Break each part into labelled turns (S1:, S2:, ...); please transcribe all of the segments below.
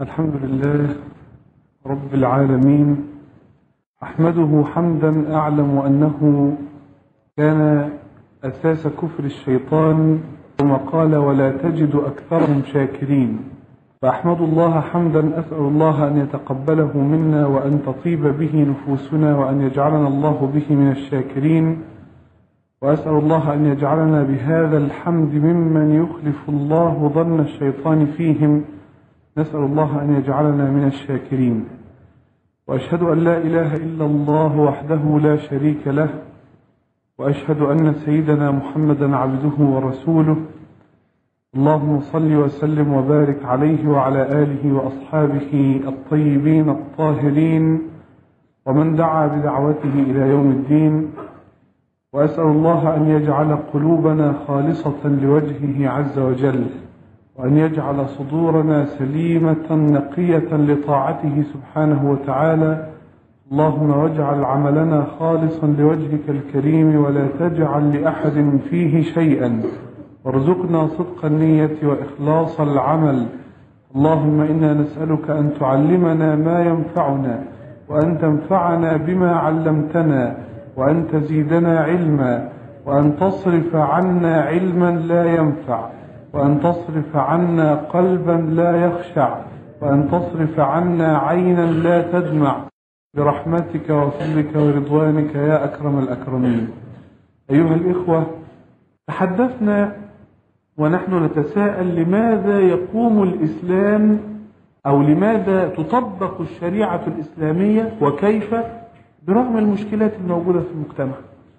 S1: الحمد لله رب العالمين أحمده حمدا أعلم أنه كان أساس كفر الشيطان ثم قال ولا تجد أكثرهم شاكرين فأحمد الله حمدا أسأل الله أن يتقبله منا وأن تطيب به نفوسنا وأن يجعلنا الله به من الشاكرين وأسأل الله أن يجعلنا بهذا الحمد ممن يخلف الله ظن الشيطان فيهم نسأل الله أن يجعلنا من الشاكرين وأشهد أن لا إله إلا الله وحده لا شريك له وأشهد أن سيدنا محمدا عبده ورسوله اللهم صل وسلم وبارك عليه وعلى آله وأصحابه الطيبين الطاهرين ومن دعا بدعوته إلى يوم الدين وأسأل الله أن يجعل قلوبنا خالصة لوجهه عز وجل وأن يجعل صدورنا سليمة نقية لطاعته سبحانه وتعالى اللهم واجعل عملنا خالصا لوجهك الكريم ولا تجعل لأحد فيه شيئا وارزقنا صدق النية وإخلاص العمل اللهم إنا نسألك أن تعلمنا ما ينفعنا وأن تنفعنا بما علمتنا وأن تزيدنا علما وأن تصرف عنا علما لا ينفع وأن تصرف عنا قلبا لا يخشع وأن تصرف عنا عينا لا تدمع برحمتك وفضلك ورضوانك يا أكرم الأكرمين أيها الإخوة تحدثنا ونحن نتساءل لماذا يقوم الإسلام أو لماذا تطبق الشريعة الإسلامية وكيف برغم المشكلات الموجودة في المجتمع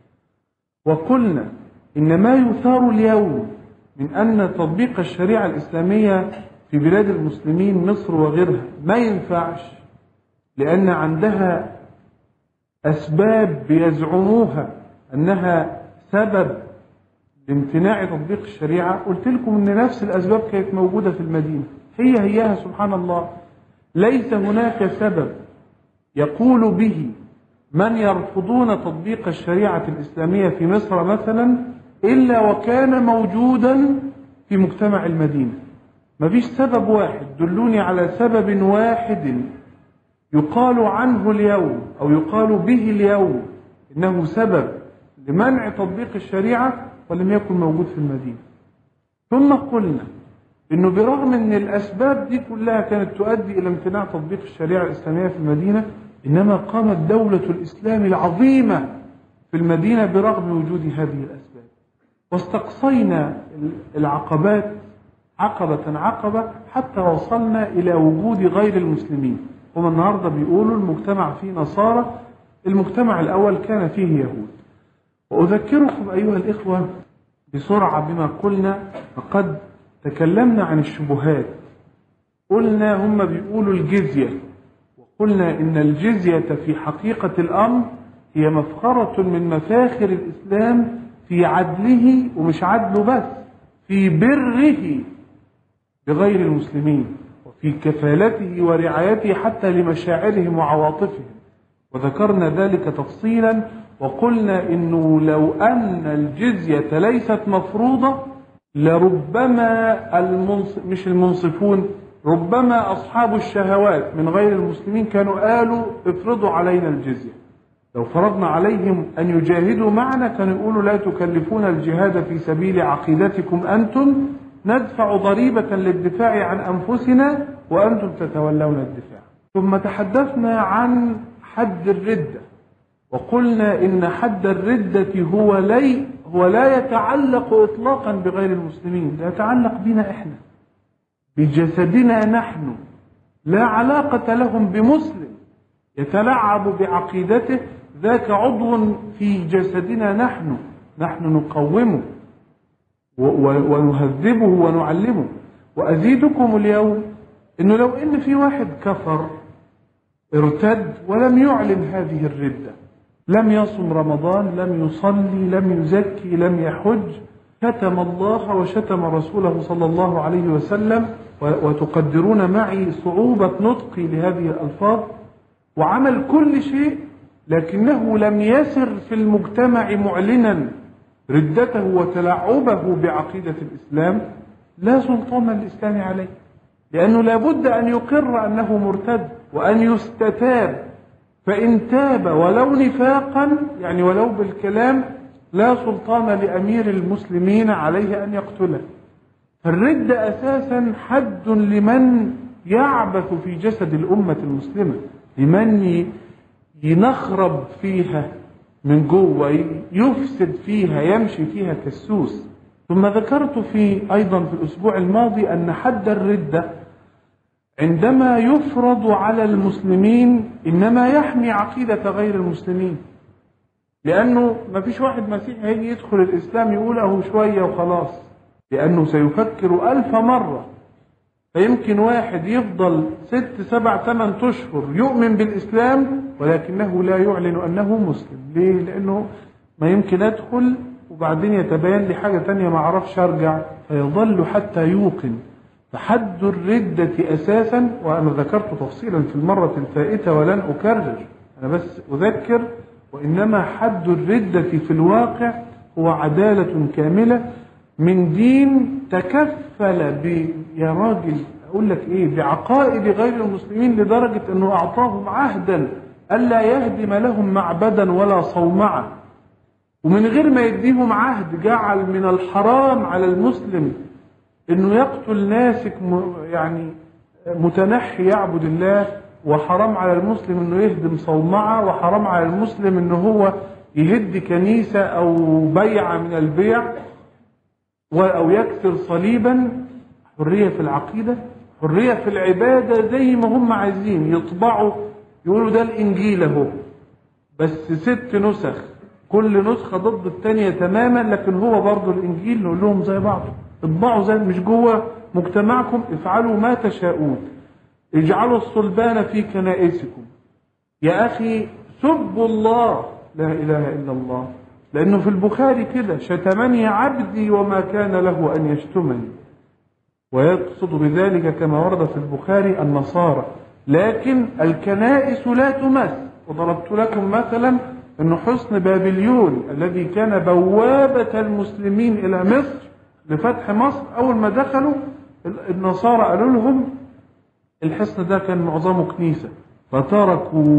S1: وقلنا إن ما يثار اليوم من أن تطبيق الشريعة الإسلامية في بلاد المسلمين مصر وغيرها ما ينفعش لأن عندها أسباب بيزعموها أنها سبب لامتناع تطبيق الشريعة قلت لكم أن نفس الأسباب كانت موجودة في المدينة هي هيها سبحان الله ليس هناك سبب يقول به من يرفضون تطبيق الشريعة الإسلامية في مصر مثلا إلا وكان موجودا في مجتمع المدينة ما فيش سبب واحد دلوني على سبب واحد يقال عنه اليوم أو يقال به اليوم إنه سبب لمنع تطبيق الشريعة ولم يكن موجود في المدينة ثم قلنا إنه برغم أن الأسباب دي كلها كانت تؤدي إلى امتناع تطبيق الشريعة الإسلامية في المدينة إنما قامت دولة الإسلام العظيمة في المدينة برغم وجود هذه الأسباب واستقصينا العقبات عقبة عقبة حتى وصلنا إلى وجود غير المسلمين هم النهاردة بيقولوا المجتمع فيه نصارى المجتمع الأول كان فيه يهود وأذكركم أيها الإخوة بسرعة بما قلنا فقد تكلمنا عن الشبهات قلنا هم بيقولوا الجزية وقلنا إن الجزية في حقيقة الأمر هي مفخرة من مفاخر الإسلام في عدله ومش عدله بس في بره بغير المسلمين وفي كفالته ورعايته حتى لمشاعرهم وعواطفهم وذكرنا ذلك تفصيلا وقلنا انه لو ان الجزية ليست مفروضة لربما المنص... مش المنصفون ربما اصحاب الشهوات من غير المسلمين كانوا قالوا افرضوا علينا الجزية لو فرضنا عليهم ان يجاهدوا معنا كانوا يقولوا لا تكلفون الجهاد في سبيل عقيدتكم انتم ندفع ضريبة للدفاع عن انفسنا وانتم تتولون الدفاع ثم تحدثنا عن حد الردة وقلنا إن حد الردة هو لي هو لا يتعلق إطلاقا بغير المسلمين ده يتعلق بنا إحنا بجسدنا نحن لا علاقة لهم بمسلم يتلعب بعقيدته ذاك عضو في جسدنا نحن نحن نقومه ونهذبه ونعلمه وأزيدكم اليوم إنه لو إن في واحد كفر ارتد ولم يعلن هذه الردة لم يصم رمضان لم يصلي لم يزكي لم يحج شتم الله وشتم رسوله صلى الله عليه وسلم وتقدرون معي صعوبة نطقي لهذه الألفاظ وعمل كل شيء لكنه لم يسر في المجتمع معلنا ردته وتلعبه بعقيدة الإسلام لا سلطان للإسلام عليه لأنه لابد أن يقر أنه مرتد وأن يستتاب فإن تاب ولو نفاقا يعني ولو بالكلام لا سلطان لأمير المسلمين عليه أن يقتله فالرد أساسا حد لمن يعبث في جسد الأمة المسلمة لمن ينخرب فيها من جوه يفسد فيها يمشي فيها كالسوس ثم ذكرت في أيضا في الأسبوع الماضي أن حد الردة عندما يفرض على المسلمين إنما يحمي عقيدة غير المسلمين لأنه ما فيش واحد مسيحي هيجي يدخل الإسلام يقول أهو شوية وخلاص لأنه سيفكر ألف مرة فيمكن واحد يفضل ست سبع ثمان أشهر يؤمن بالإسلام ولكنه لا يعلن أنه مسلم ليه؟ لأنه ما يمكن أدخل وبعدين يتبين لي حاجة تانية ما أعرفش أرجع فيظل حتى يوقن فحد الردة أساسا وأنا ذكرت تفصيلا في المرة الفائتة ولن أكرر أنا بس أذكر وإنما حد الردة في الواقع هو عدالة كاملة من دين تكفل ب يا راجل أقول لك إيه بعقائد غير المسلمين لدرجة أنه أعطاهم عهدا ألا يهدم لهم معبدا ولا صومعة ومن غير ما يديهم عهد جعل من الحرام على المسلم انه يقتل ناسك يعني متنحي يعبد الله وحرام على المسلم انه يهدم صومعة وحرام على المسلم انه هو يهد كنيسة او بيعة من البيع او يكسر صليبا حرية في العقيدة حرية في العبادة زي ما هم عايزين يطبعوا يقولوا ده الانجيل اهو بس ست نسخ كل نسخة ضد الثانية تماما لكن هو برضه الانجيل نقول لهم زي بعض اطبعوا زي مش جوه مجتمعكم افعلوا ما تشاءون اجعلوا الصلبان في كنائسكم يا اخي سبوا الله لا اله الا الله لانه في البخاري كده شتمني عبدي وما كان له ان يشتمني ويقصد بذلك كما ورد في البخاري النصارى لكن الكنائس لا تمس وضربت لكم مثلا أن حصن بابليون الذي كان بوابة المسلمين إلى مصر لفتح مصر أول ما دخلوا النصارى قالوا لهم الحصن ده كان معظمه كنيسة فتركوا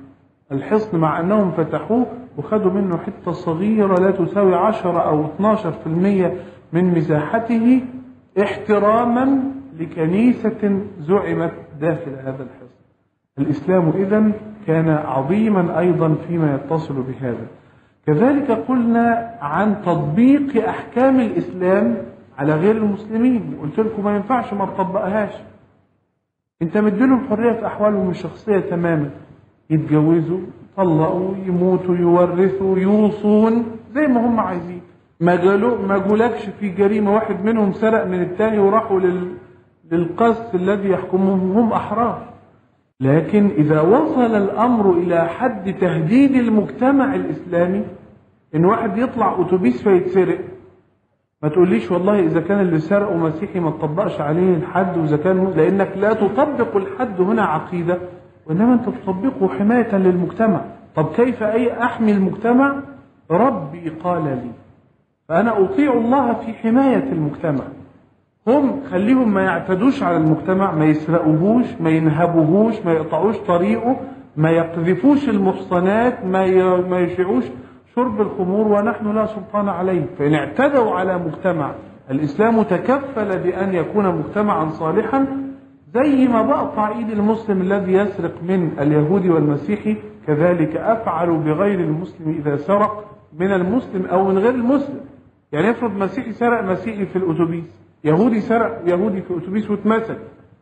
S1: الحصن مع أنهم فتحوه وخدوا منه حتة صغيرة لا تساوي 10 أو 12% من مساحته احتراما لكنيسة زعمت داخل هذا الحصن الإسلام إذا كان عظيما أيضا فيما يتصل بهذا كذلك قلنا عن تطبيق أحكام الإسلام على غير المسلمين قلت لكم ما ينفعش ما تطبقهاش انت مديلهم حرية في أحوالهم الشخصية تماما يتجوزوا يطلقوا يموتوا يورثوا يوصون زي ما هم عايزين ما جالو ما جولكش في جريمة واحد منهم سرق من التاني وراحوا لل... للقص الذي يحكمهم هم أحرار لكن إذا وصل الأمر إلى حد تهديد المجتمع الإسلامي إن واحد يطلع أتوبيس فيتسرق ما تقوليش والله إذا كان اللي سرقه مسيحي ما تطبقش عليه الحد وإذا كان لأنك لا تطبق الحد هنا عقيدة وإنما أنت تطبقه حماية للمجتمع طب كيف أي أحمي المجتمع ربي قال لي فأنا أطيع الله في حماية المجتمع هم خليهم ما يعتدوش على المجتمع ما يسرقوهوش ما ينهبوهوش ما يقطعوش طريقه ما يقذفوش المحصنات ما ما يشيعوش شرب الخمور ونحن لا سلطان عليه فإن اعتدوا على مجتمع الإسلام تكفل بأن يكون مجتمعا صالحا زي ما بقطع ايد المسلم الذي يسرق من اليهودي والمسيحي كذلك افعل بغير المسلم اذا سرق من المسلم او من غير المسلم يعني افرض مسيحي سرق مسيحي في الاتوبيس يهودي سرق يهودي في اتوبيس واتمسك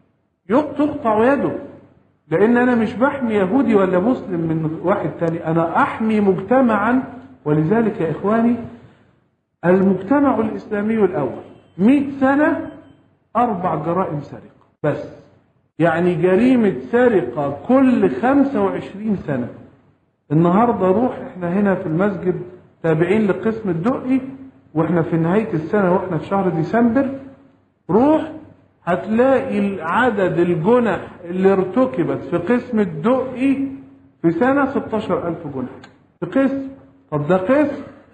S1: تقطع يده لان انا مش بحمي يهودي ولا مسلم من واحد تاني انا احمي مجتمعا ولذلك يا اخواني المجتمع الاسلامي الاول مئة سنة اربع جرائم سرقة بس يعني جريمة سرقة كل 25 سنة النهاردة روح احنا هنا في المسجد تابعين لقسم الدقي واحنا في نهاية السنة واحنا في شهر ديسمبر روح هتلاقي عدد الجنح اللي ارتكبت في قسم الدقي في سنة 16000 جنح في قسم طب ده قسم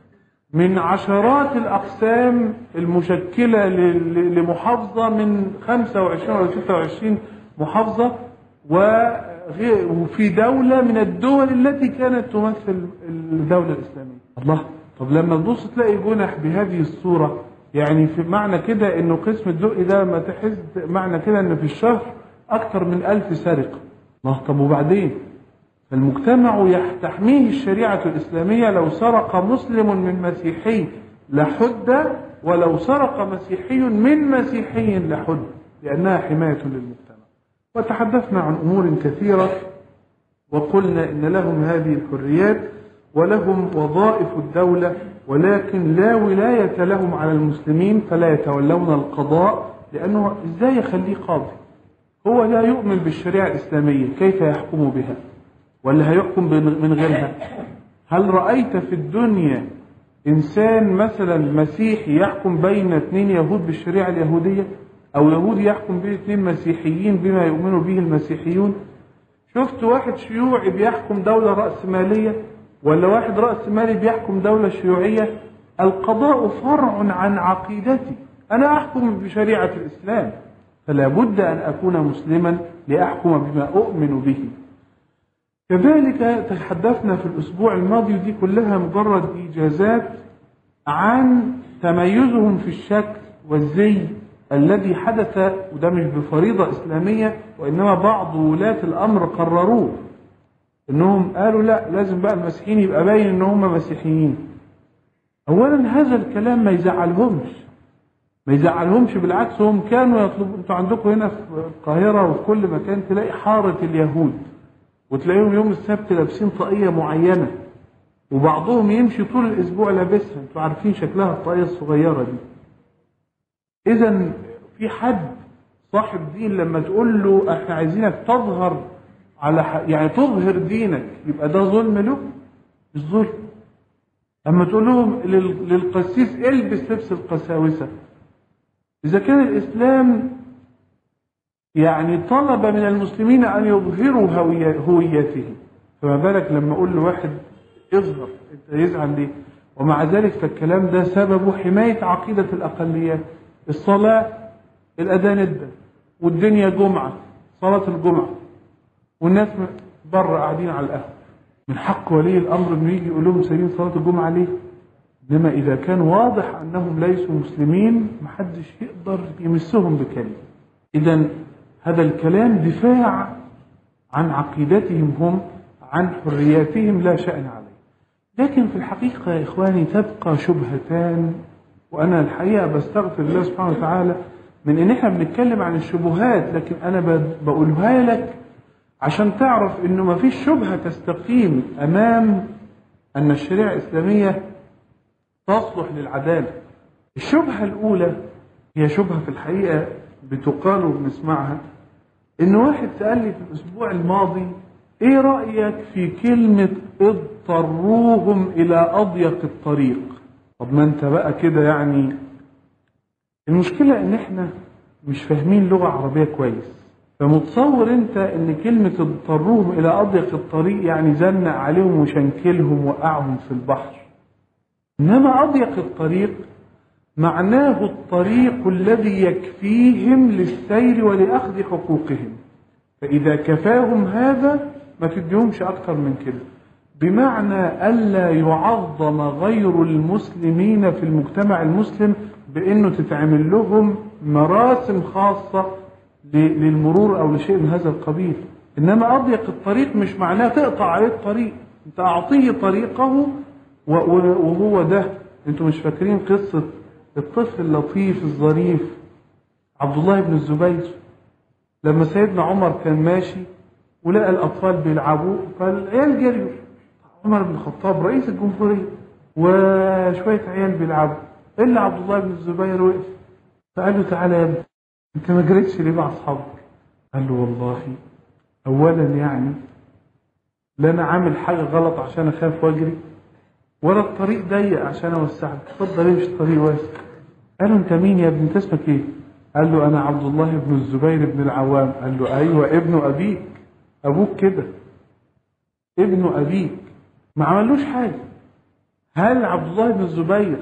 S1: من عشرات الأقسام المشكلة ل- ل- لمحافظة من 25 أو 26 محافظة وغي- وفي دولة من الدول التي كانت تمثل الدولة الإسلامية الله طب لما تبص تلاقي جنح بهذه الصورة يعني في معنى كده انه قسم الدقي ده ما تحس معنى كده ان في الشهر اكتر من ألف سرقة الله طب وبعدين فالمجتمع يح- تحميه الشريعة الإسلامية لو سرق مسلم من مسيحي لحد ولو سرق مسيحي من مسيحي لحد لأنها حماية للمجتمع وتحدثنا عن أمور كثيرة وقلنا إن لهم هذه الحريات ولهم وظائف الدولة ولكن لا ولاية لهم على المسلمين فلا يتولون القضاء لأنه إزاي يخليه قاضي هو لا يؤمن بالشريعة الإسلامية كيف يحكم بها ولا هيحكم من من غيرها هل رأيت في الدنيا إنسان مثلا مسيحي يحكم بين اثنين يهود بالشريعة اليهودية أو يهودي يحكم بين اثنين مسيحيين بما يؤمن به المسيحيون شفت واحد شيوعي بيحكم دولة رأسمالية ولا واحد رأسمالي بيحكم دولة شيوعية القضاء فرع عن عقيدتي أنا أحكم بشريعة الإسلام فلا بد أن أكون مسلما لأحكم بما أؤمن به كذلك تحدثنا في الأسبوع الماضي ودي كلها مجرد إيجازات عن تميزهم في الشكل والزي الذي حدث وده مش بفريضة إسلامية وإنما بعض ولاة الأمر قرروه إنهم قالوا لا لازم بقى المسيحيين يبقى باين إن هم مسيحيين أولا هذا الكلام ما يزعلهمش ما يزعلهمش بالعكس هم كانوا يطلبوا انتوا عندكم هنا في القاهرة وفي كل مكان تلاقي حارة اليهود وتلاقيهم يوم السبت لابسين طاقية معينة وبعضهم يمشي طول الأسبوع لابسها انتوا عارفين شكلها الطاقية الصغيرة دي إذا في حد صاحب دين لما تقول له احنا عايزينك تظهر على ح... يعني تظهر دينك يبقى ده ظلم له مش ظلم اما تقول لهم لل... للقسيس البس لبس القساوسه اذا كان الاسلام يعني طلب من المسلمين ان يظهروا هوية... هويتهم فما بالك لما اقول لواحد اظهر انت يزعل ليه ومع ذلك فالكلام ده سببه حمايه عقيده الاقليات الصلاه الاذان ادى والدنيا جمعه صلاه الجمعه والناس بره قاعدين على القهوه من حق ولي الامر انه يجي يقول لهم سايبين صلاه الجمعه ليه؟ انما اذا كان واضح انهم ليسوا مسلمين محدش يقدر يمسهم بكلمه. اذا هذا الكلام دفاع عن عقيدتهم هم عن حرياتهم لا شأن عليه. لكن في الحقيقه يا اخواني تبقى شبهتان وانا الحقيقه بستغفر الله سبحانه وتعالى من ان احنا بنتكلم عن الشبهات لكن انا بقولها لك عشان تعرف انه ما فيش شبهة تستقيم امام ان الشريعة الاسلامية تصلح للعدالة الشبهة الاولى هي شبهة في الحقيقة بتقال وبنسمعها ان واحد سأل لي في الاسبوع الماضي ايه رأيك في كلمة اضطروهم الى اضيق الطريق طب ما انت بقى كده يعني المشكلة ان احنا مش فاهمين لغة عربية كويس فمتصور انت ان كلمة اضطروهم الى اضيق الطريق يعني زنق عليهم وشنكلهم وقعهم في البحر انما اضيق الطريق معناه الطريق الذي يكفيهم للسير ولاخذ حقوقهم فاذا كفاهم هذا ما تديهمش اكتر من كده بمعنى الا يعظم غير المسلمين في المجتمع المسلم بانه تتعمل لهم مراسم خاصه للمرور او لشيء من هذا القبيل انما اضيق الطريق مش معناه تقطع عليه الطريق انت اعطيه طريقه وهو ده انتوا مش فاكرين قصة الطفل اللطيف الظريف عبد الله بن الزبير لما سيدنا عمر كان ماشي ولقى الاطفال بيلعبوا فالعيال جريوا عمر بن الخطاب رئيس الجمهورية وشوية عيال بيلعبوا الا عبد الله بن الزبير وقف فقال له تعالى يا ابني انت ما جريتش ليه مع اصحابك قال له والله اولا يعني لا انا عامل حاجه غلط عشان اخاف واجري ولا الطريق ضيق عشان اوسعك اتفضل امشي الطريق واسع قال له انت مين يا ابني انت اسمك ايه قال له انا عبد الله بن الزبير بن العوام قال له ايوه ابن ابيك ابوك كده ابن ابيك ما عملوش حاجه هل عبد الله بن الزبير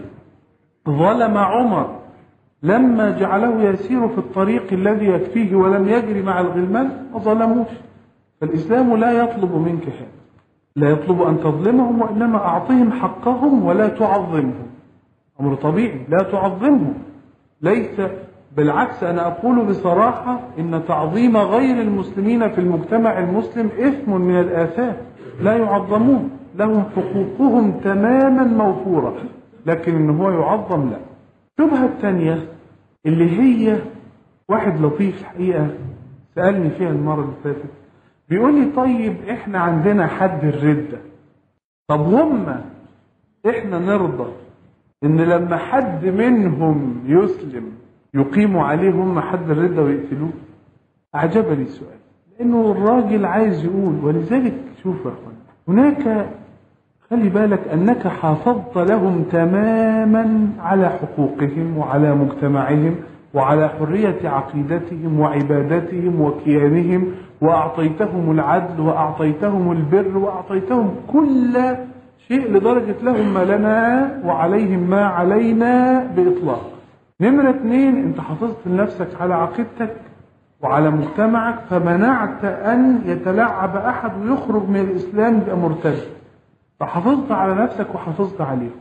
S1: ظلم عمر لما جعله يسير في الطريق الذي يكفيه ولم يجري مع الغلمان ما ظلموش فالإسلام لا يطلب منك هذا لا يطلب أن تظلمهم وإنما أعطهم حقهم ولا تعظمهم أمر طبيعي لا تعظمهم ليس بالعكس أنا أقول بصراحة إن تعظيم غير المسلمين في المجتمع المسلم إثم من الآثام لا يعظمون لهم حقوقهم تماما موفورة لكن إن هو يعظم لا الشبهة الثانية اللي هي واحد لطيف الحقيقة سألني فيها المرة اللي فاتت بيقول لي طيب احنا عندنا حد الردة طب هم احنا نرضى ان لما حد منهم يسلم يقيموا عليه هم حد الردة ويقتلوه أعجبني السؤال لأنه الراجل عايز يقول ولذلك شوف يا أخوان هناك خلي بالك أنك حافظت لهم تماما على حقوقهم وعلى مجتمعهم وعلى حرية عقيدتهم وعبادتهم وكيانهم وأعطيتهم العدل وأعطيتهم البر وأعطيتهم كل شيء لدرجة لهم ما لنا وعليهم ما علينا بإطلاق نمرة اتنين انت حافظت لنفسك على عقيدتك وعلى مجتمعك فمنعت أن يتلعب أحد ويخرج من الإسلام يبقى مرتد فحافظت على نفسك وحافظت عليهم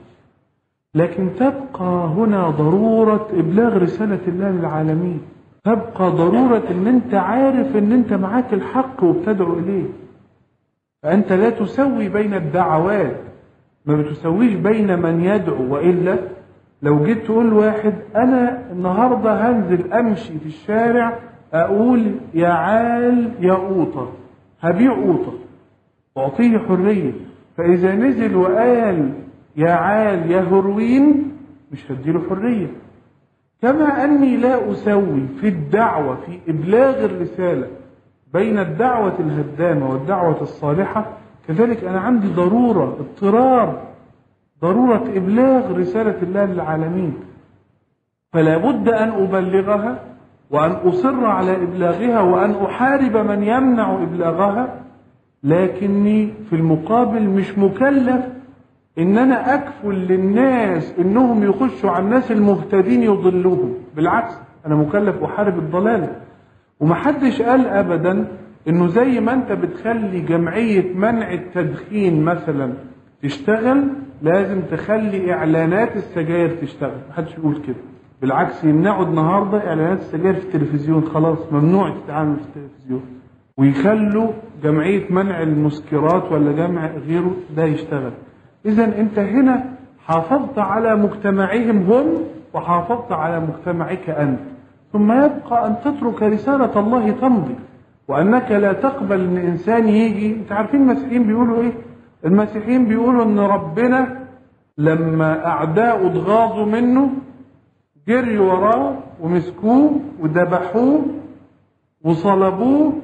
S1: لكن تبقى هنا ضرورة إبلاغ رسالة الله للعالمين تبقى ضرورة ان انت عارف ان انت معاك الحق وبتدعو اليه فانت لا تسوي بين الدعوات ما بتسويش بين من يدعو وإلا لو جيت تقول واحد انا النهاردة هنزل امشي في الشارع اقول يا عال يا قوطة هبيع قوطة واعطيه حرية فاذا نزل وقال يا عال يا هروين مش هديله حرية كما أني لا أسوي في الدعوة في إبلاغ الرسالة بين الدعوة الهدامة والدعوة الصالحة كذلك أنا عندي ضرورة اضطرار ضرورة إبلاغ رسالة الله للعالمين فلا بد أن أبلغها وأن أصر على إبلاغها وأن أحارب من يمنع إبلاغها لكني في المقابل مش مكلف ان انا اكفل للناس انهم يخشوا على الناس المهتدين يضلوهم بالعكس انا مكلف احارب الضلال ومحدش قال ابدا انه زي ما انت بتخلي جمعية منع التدخين مثلا تشتغل لازم تخلي اعلانات السجاير تشتغل محدش يقول كده بالعكس يمنعوا النهارده اعلانات السجاير في التلفزيون خلاص ممنوع تتعامل في التلفزيون ويخلوا جمعية منع المسكرات ولا جمع غيره ده يشتغل إذا أنت هنا حافظت على مجتمعهم هم وحافظت على مجتمعك أنت ثم يبقى أن تترك رسالة الله تمضي وأنك لا تقبل أن إنسان يجي أنت عارفين المسيحيين بيقولوا إيه المسيحيين بيقولوا أن ربنا لما أعداؤه اتغاظوا منه جري وراه ومسكوه وذبحوه وصلبوه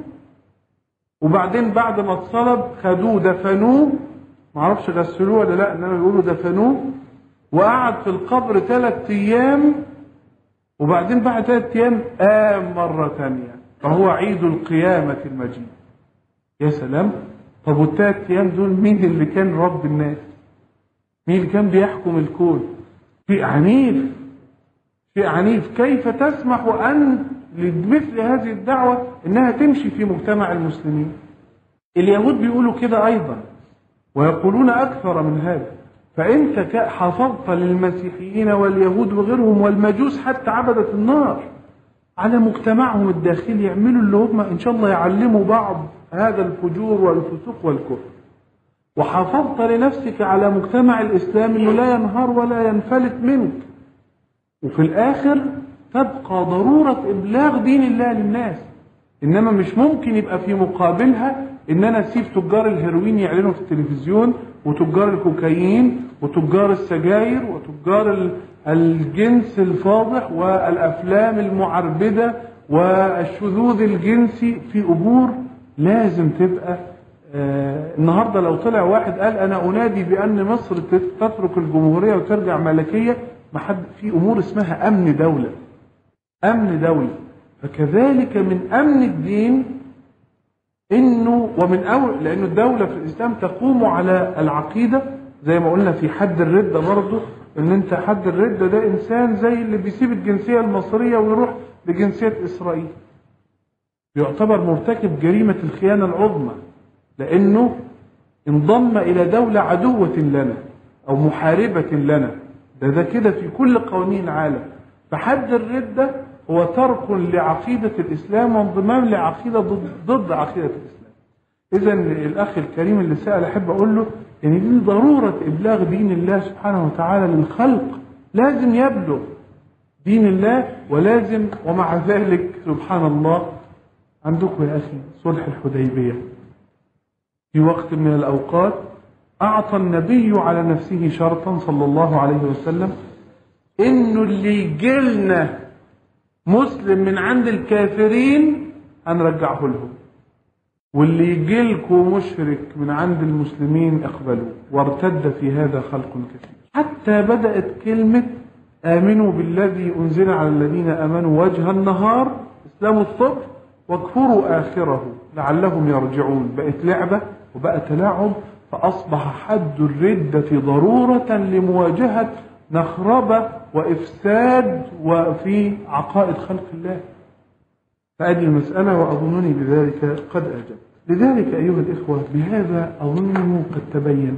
S1: وبعدين بعد ما اتصلب خدوه دفنوه معرفش غسلوه ولا لا انما بيقولوا دفنوه وقعد في القبر ثلاث ايام وبعدين بعد ثلاث ايام قام مره ثانيه فهو عيد القيامه المجيد يا سلام طب والثلاث ايام دول مين اللي كان رب الناس مين اللي كان بيحكم الكون شيء عنيف شيء عنيف كيف تسمح ان لمثل هذه الدعوه انها تمشي في مجتمع المسلمين اليهود بيقولوا كده ايضا ويقولون أكثر من هذا فأنت حافظت للمسيحيين واليهود وغيرهم والمجوس حتى عبدة النار على مجتمعهم الداخلي يعملوا اللي هم إن شاء الله يعلموا بعض هذا الفجور والفسوق والكفر وحافظت لنفسك على مجتمع الإسلام أنه لا ينهار ولا ينفلت منك وفي الآخر تبقى ضرورة إبلاغ دين الله للناس إنما مش ممكن يبقى في مقابلها ان انا اسيب تجار الهيروين يعلنوا في التلفزيون وتجار الكوكايين وتجار السجاير وتجار الجنس الفاضح والافلام المعربده والشذوذ الجنسي في امور لازم تبقى آه النهارده لو طلع واحد قال انا انادي بان مصر تترك الجمهوريه وترجع ملكيه ما حد في امور اسمها امن دوله امن دوله فكذلك من امن الدين انه ومن اول لانه الدوله في الاسلام تقوم على العقيده زي ما قلنا في حد الردة برضه ان انت حد الردة ده انسان زي اللي بيسيب الجنسية المصرية ويروح لجنسية اسرائيل يعتبر مرتكب جريمة الخيانة العظمى لانه انضم الى دولة عدوة لنا او محاربة لنا ده ده كده في كل قوانين العالم فحد الردة هو ترك لعقيدة الاسلام وانضمام لعقيدة ضد, ضد عقيدة الاسلام اذا الاخ الكريم اللي سأل احب اقول له يعني دي ضرورة ابلاغ دين الله سبحانه وتعالى للخلق لازم يبلغ دين الله ولازم ومع ذلك سبحان الله عندكم يا اخي صلح الحديبية في وقت من الاوقات اعطى النبي على نفسه شرطا صلى الله عليه وسلم انه اللي يجيلنا مسلم من عند الكافرين هنرجعه لهم واللي يجيلكم مشرك من عند المسلمين اقبلوه وارتد في هذا خلق كثير حتى بدأت كلمة آمنوا بالذي أنزل على الذين آمنوا وجه النهار إسلام الصبح واكفروا آخره لعلهم يرجعون بقت لعبة وبقى تلاعب فأصبح حد الردة ضرورة لمواجهة نخربة وإفساد وفي عقائد خلق الله فأدي المسألة وأظنني بذلك قد أجبت لذلك أيها الإخوة بهذا أظنه قد تبين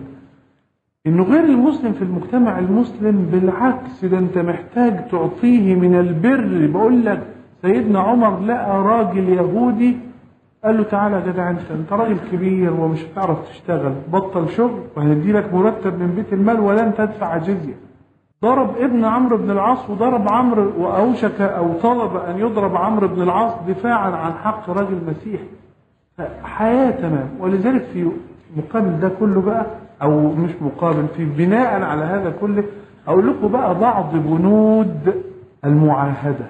S1: إنه غير المسلم في المجتمع المسلم بالعكس ده أنت محتاج تعطيه من البر بقول لك سيدنا عمر لقى راجل يهودي قال له تعالى يا جدع انت انت راجل كبير ومش هتعرف تشتغل بطل شغل وهندي لك مرتب من بيت المال ولن تدفع جزيه ضرب ابن عمرو بن العاص وضرب عمرو واوشك او طلب ان يضرب عمرو بن العاص دفاعا عن حق رجل مسيحي حياه تمام ولذلك في مقابل ده كله بقى او مش مقابل في بناء على هذا كله اقول لكم بقى بعض بنود المعاهده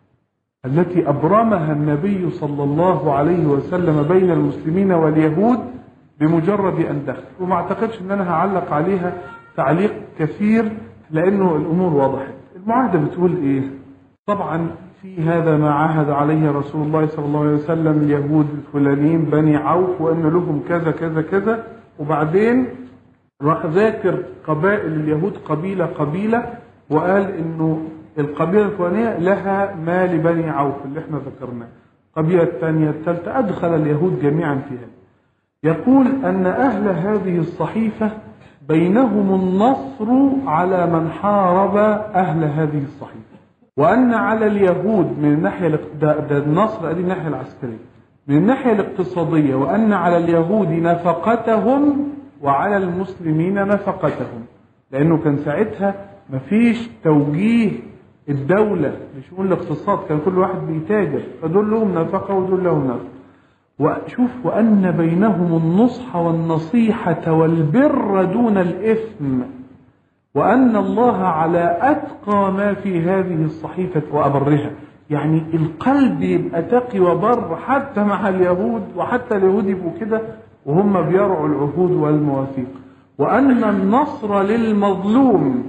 S1: التي ابرمها النبي صلى الله عليه وسلم بين المسلمين واليهود بمجرد ان دخل وما اعتقدش ان انا هعلق عليها تعليق كثير لانه الامور وضحت المعاهده بتقول ايه طبعا في هذا ما عاهد عليه رسول الله صلى الله عليه وسلم اليهود الفلانيين بني عوف وان لهم كذا كذا كذا وبعدين راح ذاكر قبائل اليهود قبيله قبيله وقال انه القبيله الفلانيه لها ما لبني عوف اللي احنا ذكرناه القبيله الثانيه الثالثه ادخل اليهود جميعا فيها يقول ان اهل هذه الصحيفه بينهم النصر على من حارب أهل هذه الصحيفة وأن على اليهود من الناحية ده, ده النصر أدي الناحية العسكرية من الناحية الاقتصادية وأن على اليهود نفقتهم وعلى المسلمين نفقتهم لأنه كان ساعتها مفيش توجيه الدولة لشؤون الاقتصاد كان كل واحد بيتاجر فدول لهم نفقة ودول لهم نفقة وشوف وأن بينهم النصح والنصيحة والبر دون الإثم وأن الله على أتقى ما في هذه الصحيفة وأبرها يعني القلب يبقى تقي وبر حتى مع اليهود وحتى اليهود يبقوا كده وهم بيرعوا العهود والمواثيق وأن النصر للمظلوم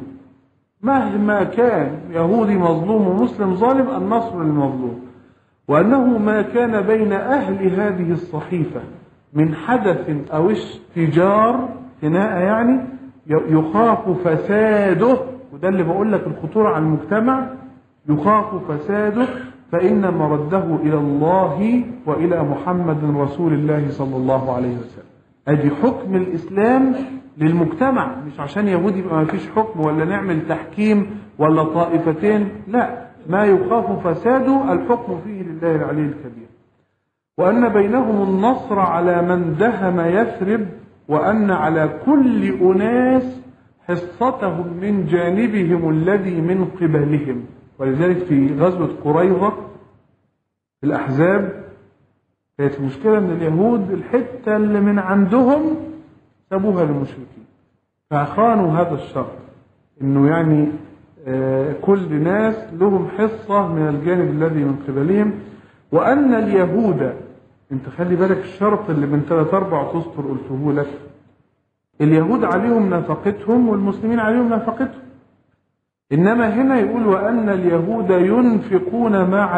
S1: مهما كان يهودي مظلوم ومسلم ظالم النصر للمظلوم وأنه ما كان بين أهل هذه الصحيفة من حدث أو اشتجار خناقة يعني يخاف فساده وده اللي بقول لك الخطورة على المجتمع يخاف فساده فإن مرده إلى الله وإلى محمد رسول الله صلى الله عليه وسلم أدي حكم الإسلام للمجتمع مش عشان يهودي يبقى ما فيش حكم ولا نعمل تحكيم ولا طائفتين لا ما يخاف فساده الحكم فيه لله العلي الكبير وأن بينهم النصر على من دهم يثرب وأن على كل أناس حصتهم من جانبهم الذي من قبلهم ولذلك في غزوة قريظة في الأحزاب كانت المشكلة أن اليهود الحتة اللي من عندهم سابوها للمشركين فخانوا هذا الشرط انه يعني آه كل ناس لهم حصة من الجانب الذي من قبلهم وأن اليهود انت خلي بالك الشرط اللي من ثلاث أربع تسطر قلته لك اليهود عليهم نفقتهم والمسلمين عليهم نفقتهم إنما هنا يقول وأن اليهود ينفقون مع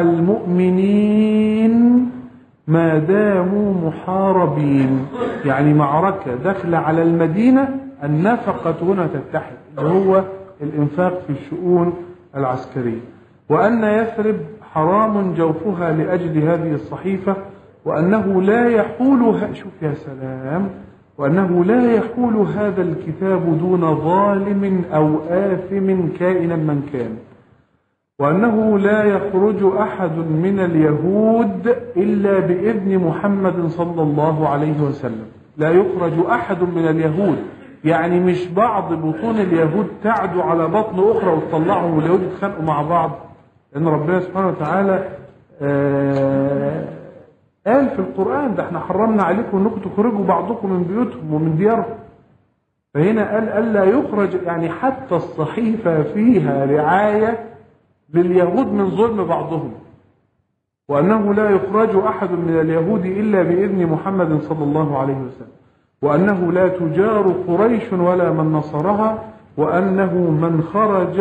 S1: المؤمنين ما داموا محاربين يعني معركة داخلة على المدينة النفقة هنا تتحد اللي هو الإنفاق في الشؤون العسكرية وأن يثرب حرام جوفها لأجل هذه الصحيفة وأنه لا يحول شوف يا سلام وأنه لا يحول هذا الكتاب دون ظالم أو آثم كائنا من كان وأنه لا يخرج أحد من اليهود إلا بإذن محمد صلى الله عليه وسلم لا يخرج أحد من اليهود يعني مش بعض بطون اليهود تعدوا على بطن أخرى وتطلعهم واليهود يتخانقوا مع بعض لأن ربنا سبحانه وتعالى آه قال في القرآن ده احنا حرمنا عليكم انكم تخرجوا بعضكم من بيوتهم ومن ديارهم فهنا قال ألا يخرج يعني حتى الصحيفة فيها رعاية لليهود من ظلم بعضهم وأنه لا يخرج أحد من اليهود إلا بإذن محمد صلى الله عليه وسلم وأنه لا تجار قريش ولا من نصرها وأنه من خرج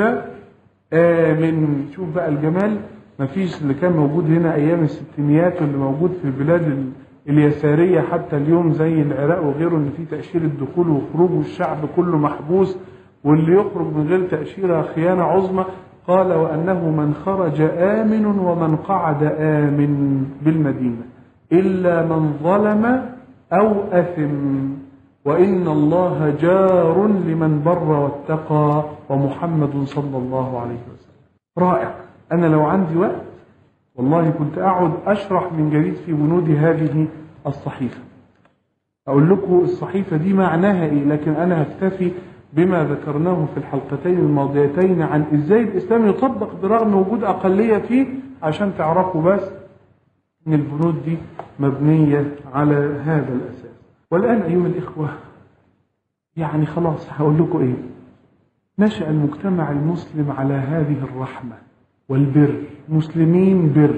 S1: آمن شوف بقى الجمال ما فيش اللي كان موجود هنا أيام الستينيات واللي موجود في البلاد اليسارية حتى اليوم زي العراق وغيره إن في تأشيرة دخول وخروج والشعب كله محبوس واللي يخرج من غير تأشيرة خيانة عظمى قال وأنه من خرج آمن ومن قعد آمن بالمدينة إلا من ظلم أو أثم وإن الله جار لمن بر واتقى ومحمد صلى الله عليه وسلم رائع أنا لو عندي وقت والله كنت أقعد أشرح من جديد في بنود هذه الصحيفة أقول لكم الصحيفة دي معناها إيه لكن أنا هكتفي بما ذكرناه في الحلقتين الماضيتين عن إزاي الإسلام يطبق برغم وجود أقلية فيه عشان تعرفوا بس أن البنود دي مبنية على هذا الأساس والآن أيها الإخوة يعني خلاص هقول لكم إيه نشأ المجتمع المسلم على هذه الرحمة والبر مسلمين بر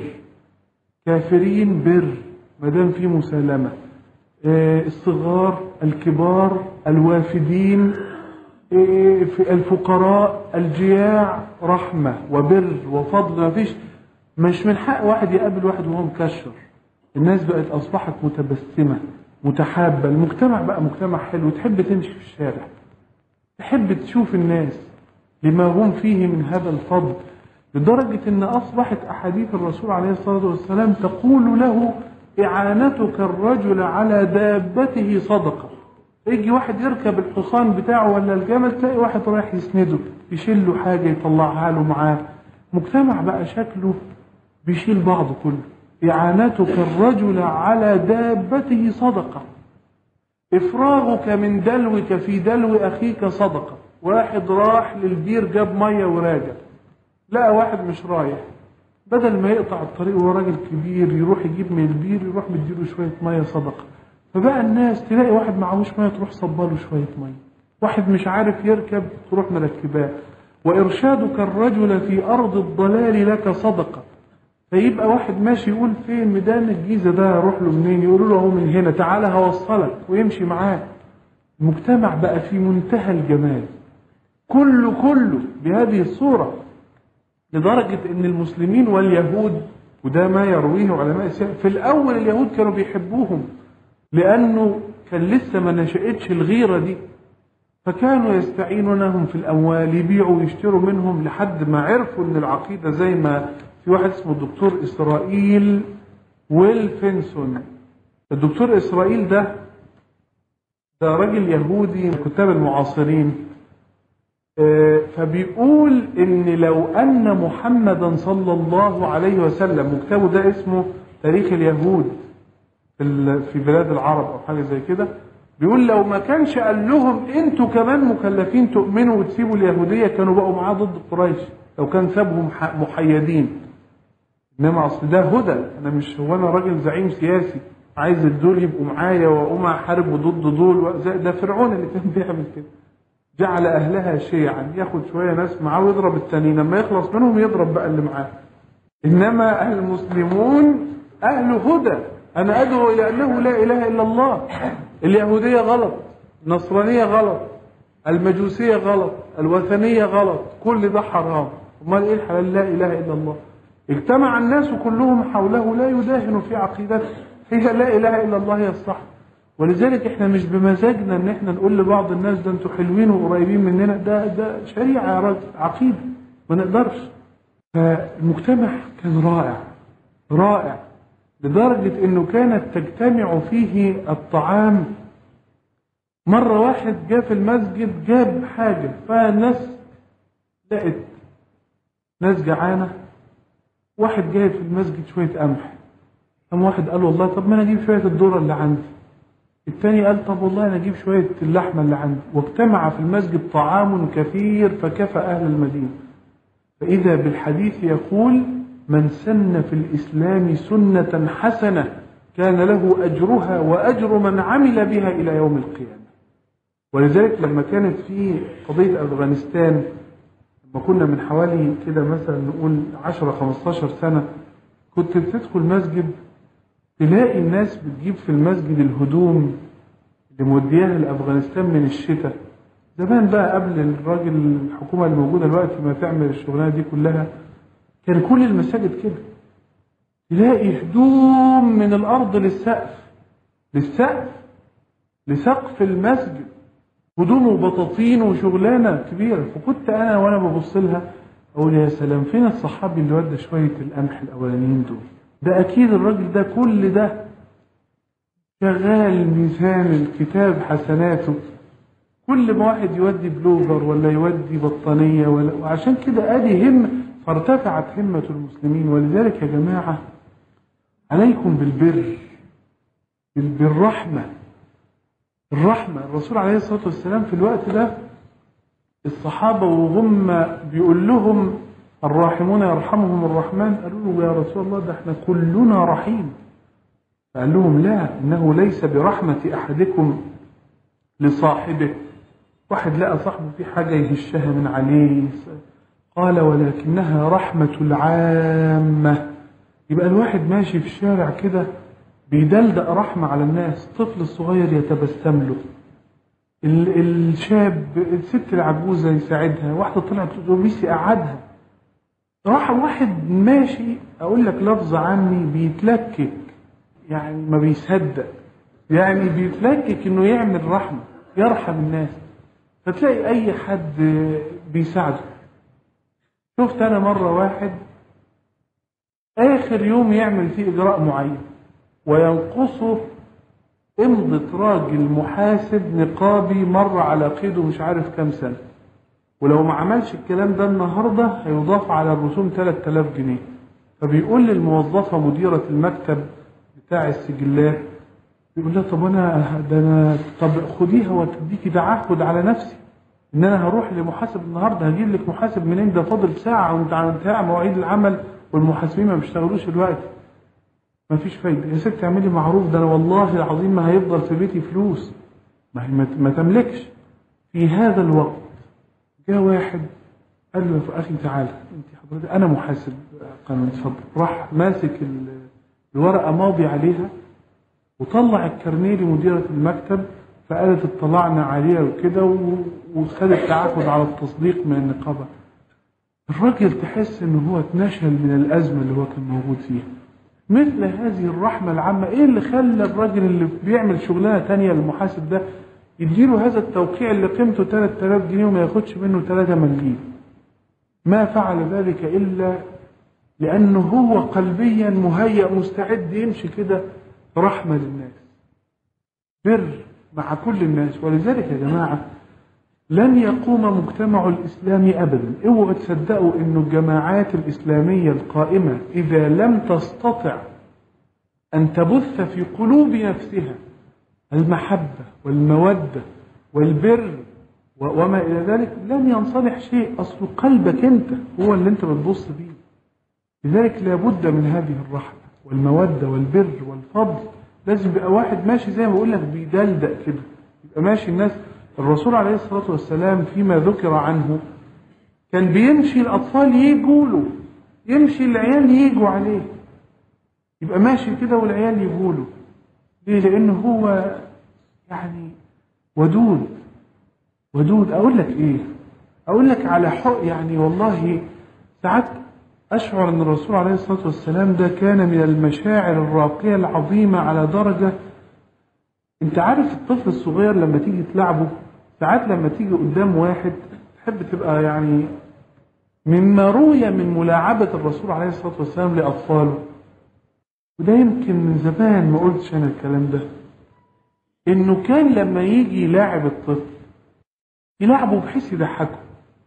S1: كافرين بر ما دام في مسالمة الصغار الكبار الوافدين في الفقراء الجياع رحمة وبر وفضل ما فيش مش من حق واحد يقابل واحد وهو مكشر الناس بقت أصبحت متبسمة متحابة المجتمع بقى مجتمع حلو تحب تمشي في الشارع تحب تشوف الناس لما هم فيه من هذا الفضل لدرجة أن أصبحت أحاديث الرسول عليه الصلاة والسلام تقول له إعانتك الرجل على دابته صدقة يجي واحد يركب الحصان بتاعه ولا الجمل تلاقي واحد رايح يسنده يشيل له حاجة يطلعها له معاه مجتمع بقى شكله بيشيل بعضه كله إعانتك الرجل على دابته صدقة إفراغك من دلوك في دلو أخيك صدقة واحد راح للبير جاب مية وراجع لقى واحد مش رايح بدل ما يقطع الطريق وهو راجل كبير يروح يجيب من البير يروح مديله شوية مية صدقة فبقى الناس تلاقي واحد معهوش مية تروح صباله شوية مية واحد مش عارف يركب تروح مركباه وإرشادك الرجل في أرض الضلال لك صدقة فيبقى واحد ماشي يقول فين ميدان الجيزة ده اروح له منين يقولوا له اهو من هنا تعالى هوصلك ويمشي معاه المجتمع بقى في منتهى الجمال كله كله بهذه الصورة لدرجة ان المسلمين واليهود وده ما يرويه علماء السياسة في الاول اليهود كانوا بيحبوهم لانه كان لسه ما نشأتش الغيرة دي فكانوا يستعينونهم في الاموال يبيعوا ويشتروا منهم لحد ما عرفوا ان العقيدة زي ما في واحد اسمه الدكتور اسرائيل ويلفنسون الدكتور اسرائيل ده ده راجل يهودي من كتاب المعاصرين فبيقول ان لو ان محمدا صلى الله عليه وسلم وكتابه ده اسمه تاريخ اليهود في بلاد العرب او حاجه زي كده بيقول لو ما كانش قال لهم انتوا كمان مكلفين تؤمنوا وتسيبوا اليهوديه كانوا بقوا معاه ضد قريش لو كان سابهم محيدين انما اصل ده هدى انا مش هو انا راجل زعيم سياسي عايز الدول يبقوا معايا واقوم احارب ضد دول ده فرعون اللي كان بيعمل كده جعل اهلها شيعا ياخد شويه ناس معاه ويضرب التانيين لما يخلص منهم يضرب بقى اللي معاه انما المسلمون اهل هدى انا ادعو الى انه لا اله الا الله اليهوديه غلط النصرانيه غلط المجوسيه غلط الوثنيه غلط كل ده حرام امال ايه الحلال لا اله الا الله اجتمع الناس كلهم حوله لا يداهن في عقيدته هي لا اله الا الله هي الصح ولذلك احنا مش بمزاجنا ان احنا نقول لبعض الناس ده انتوا حلوين وقريبين مننا ده ده شريعه يا راجل عقيده ما نقدرش فالمجتمع كان رائع رائع لدرجه انه كانت تجتمع فيه الطعام مره واحد جاء في المسجد جاب حاجه فالناس لقت ناس جعانه واحد جايب في المسجد شويه قمح قام واحد قال والله طب ما انا اجيب شويه الذره اللي عندي الثاني قال طب والله انا اجيب شويه اللحمه اللي عندي واجتمع في المسجد طعام كثير فكفى اهل المدينه فاذا بالحديث يقول من سن في الاسلام سنه حسنه كان له اجرها واجر من عمل بها الى يوم القيامه ولذلك لما كانت في قضيه افغانستان لما كنا من حوالي كده مثلا نقول 10 15 سنه كنت تدخل مسجد تلاقي الناس بتجيب في المسجد الهدوم اللي مودياها لافغانستان من الشتاء زمان بقى قبل الراجل الحكومه اللي موجوده دلوقتي ما تعمل الشغلانه دي كلها كان كل المساجد كده تلاقي هدوم من الارض للسقف للسقف لسقف المسجد هدوم وبطاطين وشغلانه كبيره فكنت انا وانا ببص لها اقول يا سلام فين الصحابي اللي ودى شويه القمح الاولانيين دول ده اكيد الراجل ده كل ده شغال ميزان الكتاب حسناته كل ما واحد يودي بلوفر ولا يودي بطانية ولا وعشان كده ادي هم فارتفعت همة المسلمين ولذلك يا جماعة عليكم بالبر بالرحمة الرحمة الرسول عليه الصلاة والسلام في الوقت ده الصحابة وهم بيقول لهم الراحمون يرحمهم الرحمن قالوا له يا رسول الله ده احنا كلنا رحيم فقال لهم لا انه ليس برحمة احدكم لصاحبه واحد لقى صاحبه في حاجة يهشها من عليه قال ولكنها رحمة العامة يبقى الواحد ماشي في الشارع كده بيدلدق رحمة على الناس الطفل الصغير يتبسم له الشاب الست العجوزة يساعدها واحدة طلعت اتوبيس يقعدها راح واحد ماشي اقول لك لفظ عني بيتلكك يعني ما بيصدق يعني بيتلكك انه يعمل رحمه يرحم الناس فتلاقي اي حد بيساعده شفت انا مره واحد اخر يوم يعمل فيه اجراء معين وينقصه امضة راجل محاسب نقابي مر على قيده مش عارف كام سنه ولو ما عملش الكلام ده النهارده هيضاف على الرسوم 3000 جنيه فبيقول للموظفه مديره المكتب بتاع السجلات بيقول لها طب انا ده انا طب خديها وتديكي تعهد على نفسي ان انا هروح لمحاسب النهارده هجيب لك محاسب منين ده فاضل ساعه وانت على انتهاء مواعيد العمل والمحاسبين ما بيشتغلوش دلوقتي ما فيش فايده يا ست اعملي معروف ده انا والله العظيم ما هيفضل في بيتي فلوس ما هي ما تملكش في هذا الوقت جاء واحد قال له يا اخي تعالى انت حضرتك انا محاسب قانون اتفضل راح ماسك الورقه ماضي عليها وطلع الكارنيه لمديره المكتب فقالت اطلعنا عليها وكده وخدت تعاقد على التصديق من النقابه الراجل تحس ان هو اتنشل من الازمه اللي هو كان موجود فيها مثل هذه الرحمه العامه ايه اللي خلى الراجل اللي بيعمل شغلانه تانية المحاسب ده يديله هذا التوقيع اللي قيمته 3000 جنيه وما ياخدش منه 3 مليم ما فعل ذلك إلا لأنه هو قلبيا مهيأ مستعد يمشي كده رحمة للناس بر مع كل الناس ولذلك يا جماعة لن يقوم مجتمع الإسلام أبدا اوعوا تصدقوا أن الجماعات الإسلامية القائمة إذا لم تستطع أن تبث في قلوب نفسها المحبة والمودة والبر وما إلى ذلك لن ينصلح شيء أصل قلبك أنت هو اللي أنت بتبص بيه لذلك لابد من هذه الرحمة والمودة والبر والفضل لازم يبقى واحد ماشي زي ما بقول لك بيدلدق كده يبقى ماشي الناس الرسول عليه الصلاة والسلام فيما ذكر عنه كان بيمشي الأطفال يجوا له يمشي العيال يجوا عليه يبقى ماشي كده والعيال يجوا له ليه؟ لأنه هو يعني ودود ودود أقول لك إيه؟ أقول لك على حق يعني والله ساعات أشعر أن الرسول عليه الصلاة والسلام ده كان من المشاعر الراقية العظيمة على درجة انت عارف الطفل الصغير لما تيجي تلعبه ساعات لما تيجي قدام واحد تحب تبقى يعني مما روي من ملاعبة الرسول عليه الصلاة والسلام لأطفاله وده يمكن من زمان ما قلتش أنا الكلام ده إنه كان لما يجي يلاعب الطفل يلعبه بحيث يضحكه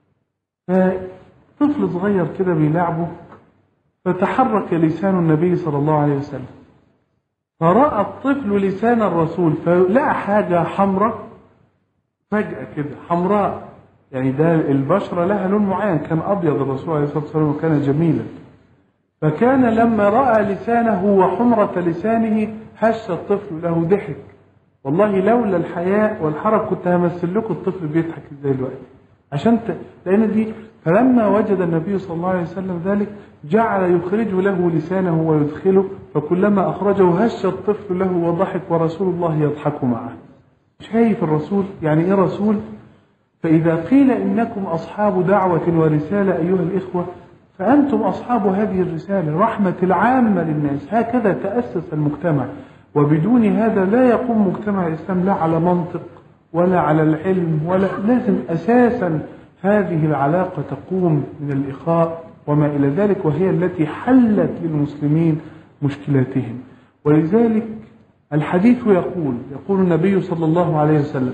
S1: فطفل صغير كده بيلعبه فتحرك لسان النبي صلى الله عليه وسلم فرأى الطفل لسان الرسول فلقى حاجة حمراء فجأة كده حمراء يعني ده البشرة لها لون معين كان أبيض الرسول عليه الصلاة والسلام وكان جميلا فكان لما رأى لسانه وحمرة لسانه هش الطفل له ضحك والله لولا الحياء والحرج كنت همثل لكم الطفل بيضحك ازاي دلوقتي عشان ت... لان دي فلما وجد النبي صلى الله عليه وسلم ذلك جعل يخرج له لسانه ويدخله فكلما اخرجه هش الطفل له وضحك ورسول الله يضحك معه شايف الرسول يعني ايه رسول فاذا قيل انكم اصحاب دعوه ورساله ايها الاخوه فانتم اصحاب هذه الرساله رحمه العامه للناس هكذا تاسس المجتمع وبدون هذا لا يقوم مجتمع الإسلام لا على منطق ولا على العلم ولا لازم أساسا هذه العلاقة تقوم من الإخاء وما إلى ذلك وهي التي حلت للمسلمين مشكلاتهم ولذلك الحديث يقول يقول النبي صلى الله عليه وسلم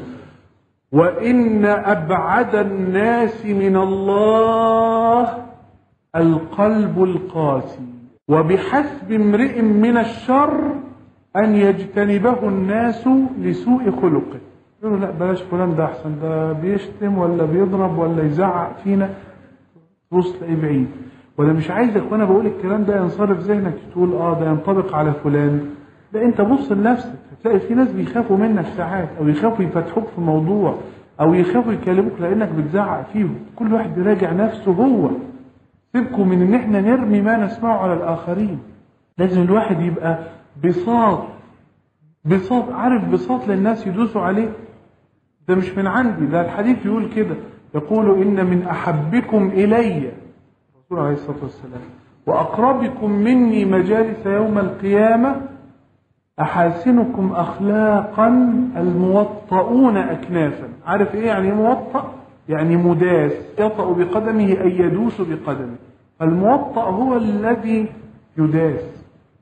S1: وإن أبعد الناس من الله القلب القاسي وبحسب امرئ من الشر أن يجتنبه الناس لسوء خلقه يقولوا لا بلاش فلان ده أحسن ده بيشتم ولا بيضرب ولا يزعق فينا بص تلاقيه بعيد ولا مش عايزك وأنا بقول الكلام ده ينصرف ذهنك تقول آه ده ينطبق على فلان لا أنت بص لنفسك هتلاقي في ناس بيخافوا منك ساعات أو يخافوا يفتحوك في موضوع أو يخافوا يكلموك لأنك بتزعق فيهم كل واحد يراجع نفسه هو سيبكم من إن إحنا نرمي ما نسمعه على الآخرين لازم الواحد يبقى بساط بساط عارف بساط للناس يدوسوا عليه ده مش من عندي ده الحديث يقول كده يقول إن من أحبكم إلي الرسول عليه الصلاة والسلام وأقربكم مني مجالس يوم القيامة أحاسنكم أخلاقا الموطؤون أكنافا عارف إيه يعني موطأ يعني مداس يطأ بقدمه أي يدوس بقدمه الموطأ هو الذي يداس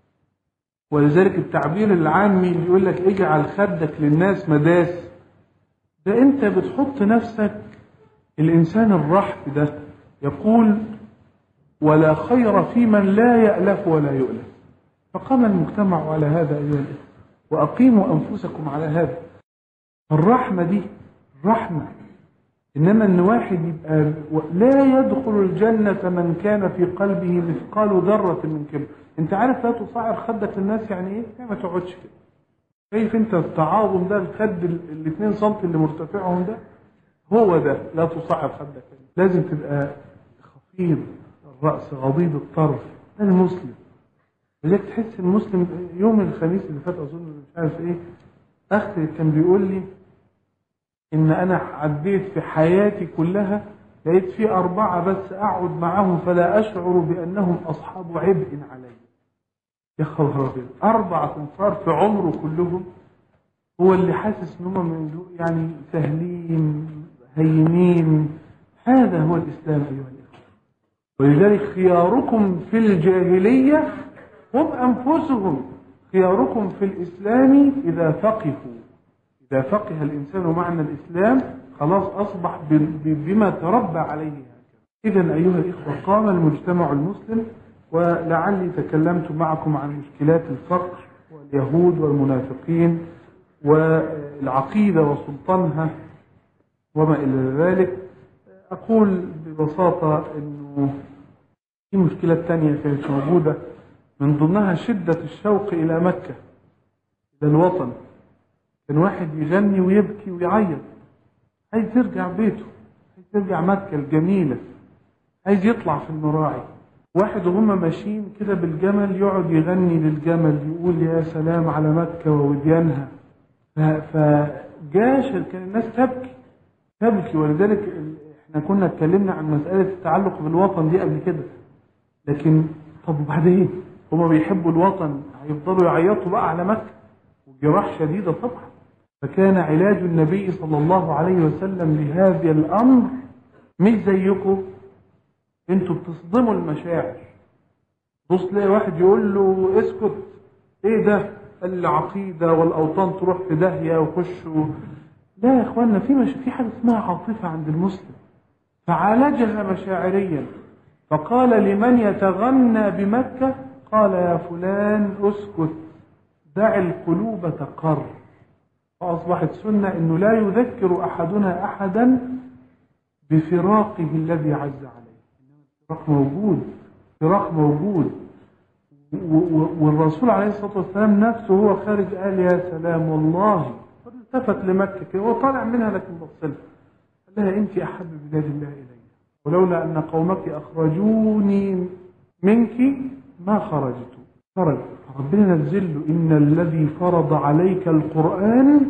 S1: ولذلك التعبير العامي اللي يقول لك اجعل خدك للناس مداس ده انت بتحط نفسك الانسان الرحب ده يقول ولا خير في من لا يألف ولا يؤلف فقام المجتمع على هذا أيها الإخوة وأقيموا أنفسكم على هذا الرحمة دي رحمة إنما إن واحد يبقى لا يدخل الجنة من كان في قلبه مثقال ذرة من كبر أنت عارف لا تصعر خدك للناس يعني إيه؟ يعني ما تقعدش كده شايف أنت التعاظم ده الخد ال 2 سم اللي مرتفعهم ده هو ده لا تصعر خدك لازم تبقى خفيض الرأس غضيض الطرف ده المسلم لذلك تحس المسلم يوم الخميس اللي فات أظن مش عارف إيه أختي كان بيقول لي إن أنا عديت في حياتي كلها لقيت في أربعة بس أقعد معهم فلا أشعر بأنهم أصحاب عبء علي يا خبر أبيض أربعة تنفار في عمره كلهم هو اللي حاسس إن هم من يعني سهلين هينين هذا هو الإسلام أيها الإخوة ولذلك خياركم في الجاهلية هم أنفسهم خياركم في الإسلام إذا فقهوا إذا فقه الإنسان معنى الإسلام خلاص أصبح بما تربى عليه إذا أيها الإخوة قام المجتمع المسلم ولعلي تكلمت معكم عن مشكلات الفقر واليهود والمنافقين والعقيدة وسلطانها وما إلى ذلك أقول ببساطة أنه في مشكلة تانية كانت موجودة من ضمنها شدة الشوق إلى مكة إلى الوطن كان واحد يغني ويبكي ويعيط عايز يرجع بيته عايز يرجع مكة الجميلة عايز يطلع في المراعي واحد وهم ماشيين كده بالجمل يقعد يغني للجمل يقول يا سلام على مكة ووديانها فجاشر كان الناس تبكي تبكي ولذلك احنا كنا اتكلمنا عن مسألة التعلق بالوطن دي قبل كده لكن طب وبعدين هما بيحبوا الوطن هيفضلوا يعيطوا بقى على مكة وجراح شديدة طبعا فكان علاج النبي صلى الله عليه وسلم لهذا الأمر مش زيكم انتوا بتصدموا المشاعر بص تلاقي واحد يقول له اسكت ايه ده العقيدة والأوطان تروح في داهية وخش و... لا يا اخوانا في مش... في حاجة اسمها عاطفة عند المسلم فعالجها مشاعريا فقال لمن يتغنى بمكة قال يا فلان اسكت دع القلوب تقر فأصبحت سنة أنه لا يذكر أحدنا أحدا بفراقه الذي عز عليه الفراق موجود فراق موجود والرسول عليه الصلاة والسلام نفسه هو خارج قال يا سلام والله التفت لمكة كده هو طالع منها لكن بصلها قال لها أنت أحب بلاد الله إلي ولولا أن قومك أخرجوني منك ما خرجت خرج ربنا نزل له إن الذي فرض عليك القرآن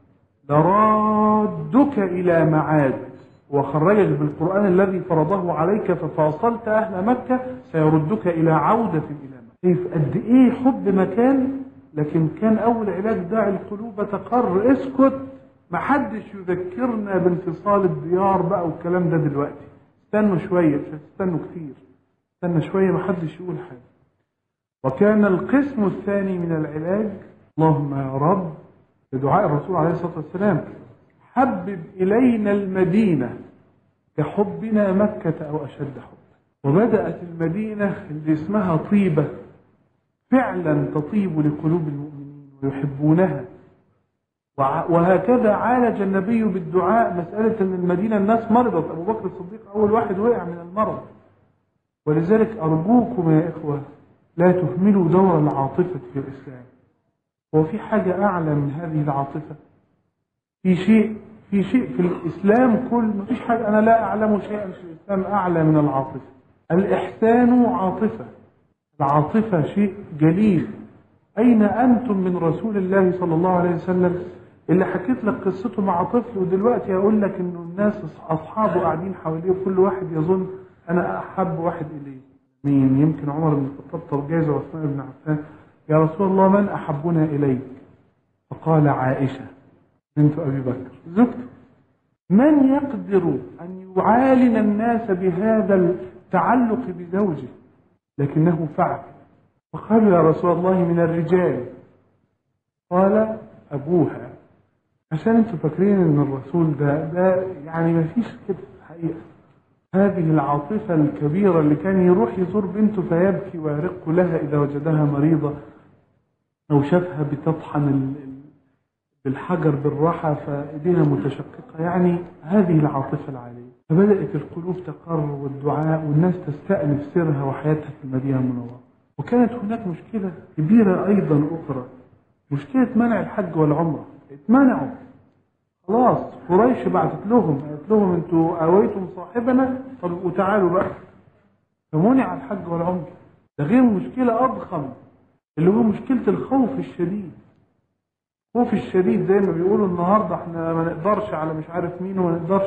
S1: لرادك إلى معاد وخرجك بالقرآن الذي فرضه عليك ففاصلت أهل مكة سيردك إلى عودة إلى مكة كيف قد إيه حب مكان لكن كان أول علاج داعي القلوب تقر اسكت ما حدش يذكرنا بانفصال الديار بقى والكلام ده دلوقتي استنوا شوية مش هتستنوا كتير استنى شوية ما حدش يقول حاجة وكان القسم الثاني من العلاج اللهم يا رب بدعاء الرسول عليه الصلاة والسلام حبب إلينا المدينة كحبنا مكة أو أشد حب وبدأت المدينة اللي اسمها طيبة فعلا تطيب لقلوب المؤمنين ويحبونها وهكذا عالج النبي بالدعاء مسألة أن المدينة الناس مرضت أبو بكر الصديق أول واحد وقع من المرض ولذلك أرجوكم يا إخوة لا تهملوا دور العاطفة في الإسلام هو في حاجة أعلى من هذه العاطفة في شيء في شيء في الإسلام كل ما فيش حاجة أنا لا أعلم شيئا في الإسلام أعلى من العاطفة الإحسان عاطفة العاطفة شيء جليل أين أنتم من رسول الله صلى الله عليه وسلم اللي حكيت لك قصته مع طفل ودلوقتي أقول لك إنه الناس أصحابه قاعدين حواليه كل واحد يظن أنا أحب واحد إليه مين يمكن عمر بن الخطاب طب جايز وعثمان بن عفان يا رسول الله من أحبنا إليك فقال عائشة بنت أبي بكر زوجته من يقدر أن يعالن الناس بهذا التعلق بزوجه لكنه فعل فقالوا يا رسول الله من الرجال قال أبوها عشان انتوا فاكرين ان الرسول ده ده يعني ما فيش كده حقيقة هذه العاطفة الكبيرة اللي كان يروح يزور بنته فيبكي ويرق لها إذا وجدها مريضة أو شافها بتطحن بالحجر بالراحة فإيديها متشققة يعني هذه العاطفة العالية فبدأت القلوب تقر والدعاء والناس تستأنف سيرها وحياتها في المدينة المنورة وكانت هناك مشكلة كبيرة أيضا أخرى مشكلة منع الحج والعمرة اتمنعوا خلاص قريش بعتت لهم قالت لهم انتوا اويتم صاحبنا طب وتعالوا بقى فمنع الحج والعمرة ده غير مشكلة أضخم اللي هو مشكلة الخوف الشديد الخوف الشديد زي ما بيقولوا النهاردة احنا ما نقدرش على مش عارف مين وما نقدرش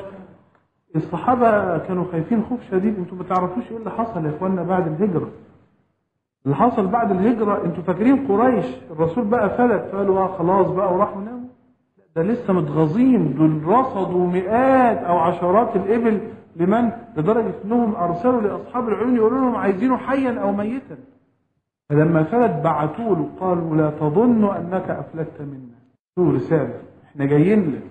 S1: الصحابة كانوا خايفين خوف شديد انتوا ما تعرفوش ايه اللي حصل يا اخوانا بعد الهجرة اللي حصل بعد الهجرة انتوا فاكرين قريش الرسول بقى فلت فقالوا اه خلاص بقى وراحوا ناموا ده لسه متغاظين دول رصدوا مئات او عشرات الابل لمن لدرجة انهم ارسلوا لاصحاب العيون يقولوا لهم عايزينه حيا او ميتا فلما فلت بعتوا له قالوا لا تظن انك افلتت منا شو رسالة احنا جايين لك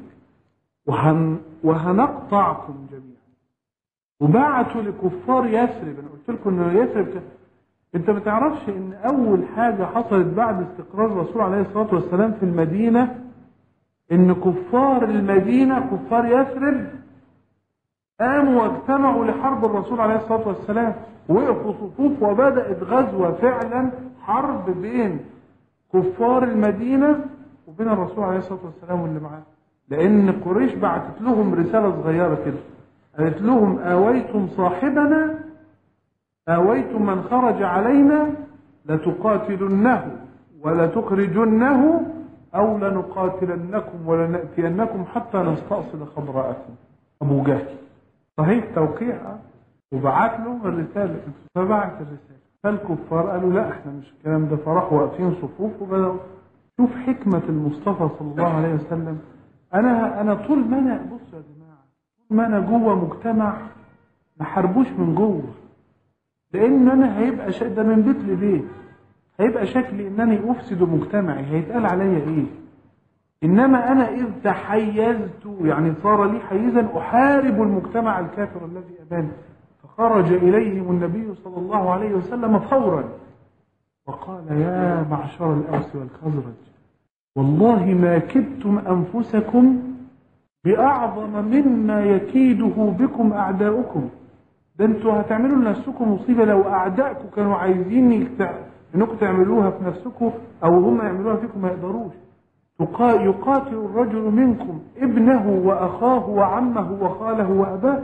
S1: وهن وهنقطعكم جميعا وبعتوا لكفار يثرب انا قلت لكم ان يثرب كان انت ما تعرفش ان اول حاجة حصلت بعد استقرار الرسول عليه الصلاة والسلام في المدينة ان كفار المدينة كفار يثرب قاموا واجتمعوا لحرب الرسول عليه الصلاة والسلام وقفوا صفوف وبدأت غزوة فعلا حرب بين كفار المدينة وبين الرسول عليه الصلاة والسلام واللي معاه لأن قريش بعتت لهم رسالة صغيرة كده قالت لهم آويتم صاحبنا آويتم من خرج علينا لتقاتلنه ولا تخرجنه أو لنقاتلنكم ولنأتينكم حتى نستأصل خضراءكم أبو جهل صحيح توقيع وبعت له الرسالة فبعت الرسالة فالكفار قالوا لا احنا مش الكلام ده فراحوا واقفين صفوف وبدأوا شوف حكمة المصطفى صلى الله عليه وسلم أنا أنا طول ما أنا بصوا يا جماعة طول ما أنا جوه مجتمع ما حاربوش من جوه لأن أنا هيبقى شا... ده من بيت لبيت هيبقى شكلي إنني أفسد مجتمعي هيتقال عليا إيه؟ إنما أنا إذ تحيزت يعني صار لي حيزا أحارب المجتمع الكافر الذي أباني فخرج إليهم النبي صلى الله عليه وسلم فورا وقال يا معشر الأوس والخزرج والله ما كدتم أنفسكم بأعظم مما يكيده بكم أعداؤكم ده انتوا هتعملوا لنفسكم مصيبة لو أعدائكم كانوا عايزين يكت- انكم تعملوها في نفسكم أو هم يعملوها فيكم ما يقدروش تقا- يقاتل الرجل منكم ابنه وأخاه وعمه وخاله وأباه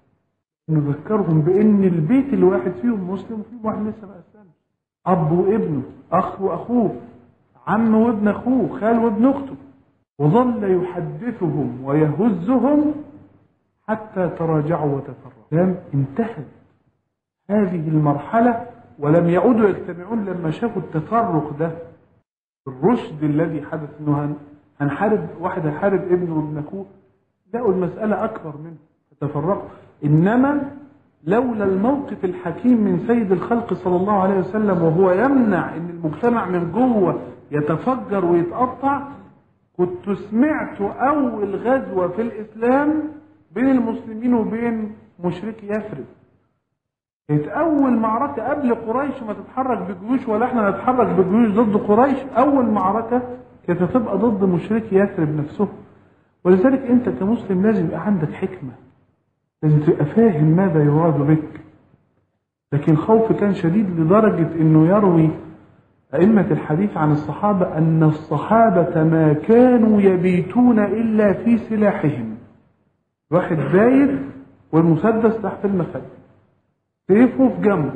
S1: نذكرهم بأن البيت الواحد فيهم مسلم وفيهم واحد لسه ما أسلمش أب وابنه أخ وأخوه عم وابن أخوه خال وابن أخته وظل يحدثهم ويهزهم حتى تراجعوا وتفرقوا لم انتهت هذه المرحلة ولم يعودوا يجتمعون لما شافوا التفرق ده الرشد الذي حدث انه هن- هنحارب واحد هيحارب ابنه وابن اخوه لقوا المسألة أكبر منه فتفرقوا إنما لولا الموقف الحكيم من سيد الخلق صلى الله عليه وسلم وهو يمنع ان المجتمع من جوه يتفجر ويتقطع كنت سمعت اول غزوه في الاسلام بين المسلمين وبين مشركي يثرب كانت اول معركه قبل قريش ما تتحرك بجيوش ولا احنا نتحرك بجيوش ضد قريش اول معركه كانت هتبقى ضد مشركي يثرب نفسهم ولذلك انت كمسلم لازم يبقى عندك حكمه لازم تبقى فاهم ماذا يراد بك لكن الخوف كان شديد لدرجة انه يروي أئمة الحديث عن الصحابة أن الصحابة ما كانوا يبيتون إلا في سلاحهم واحد بايت والمسدس تحت المخدة سيفه في جنبه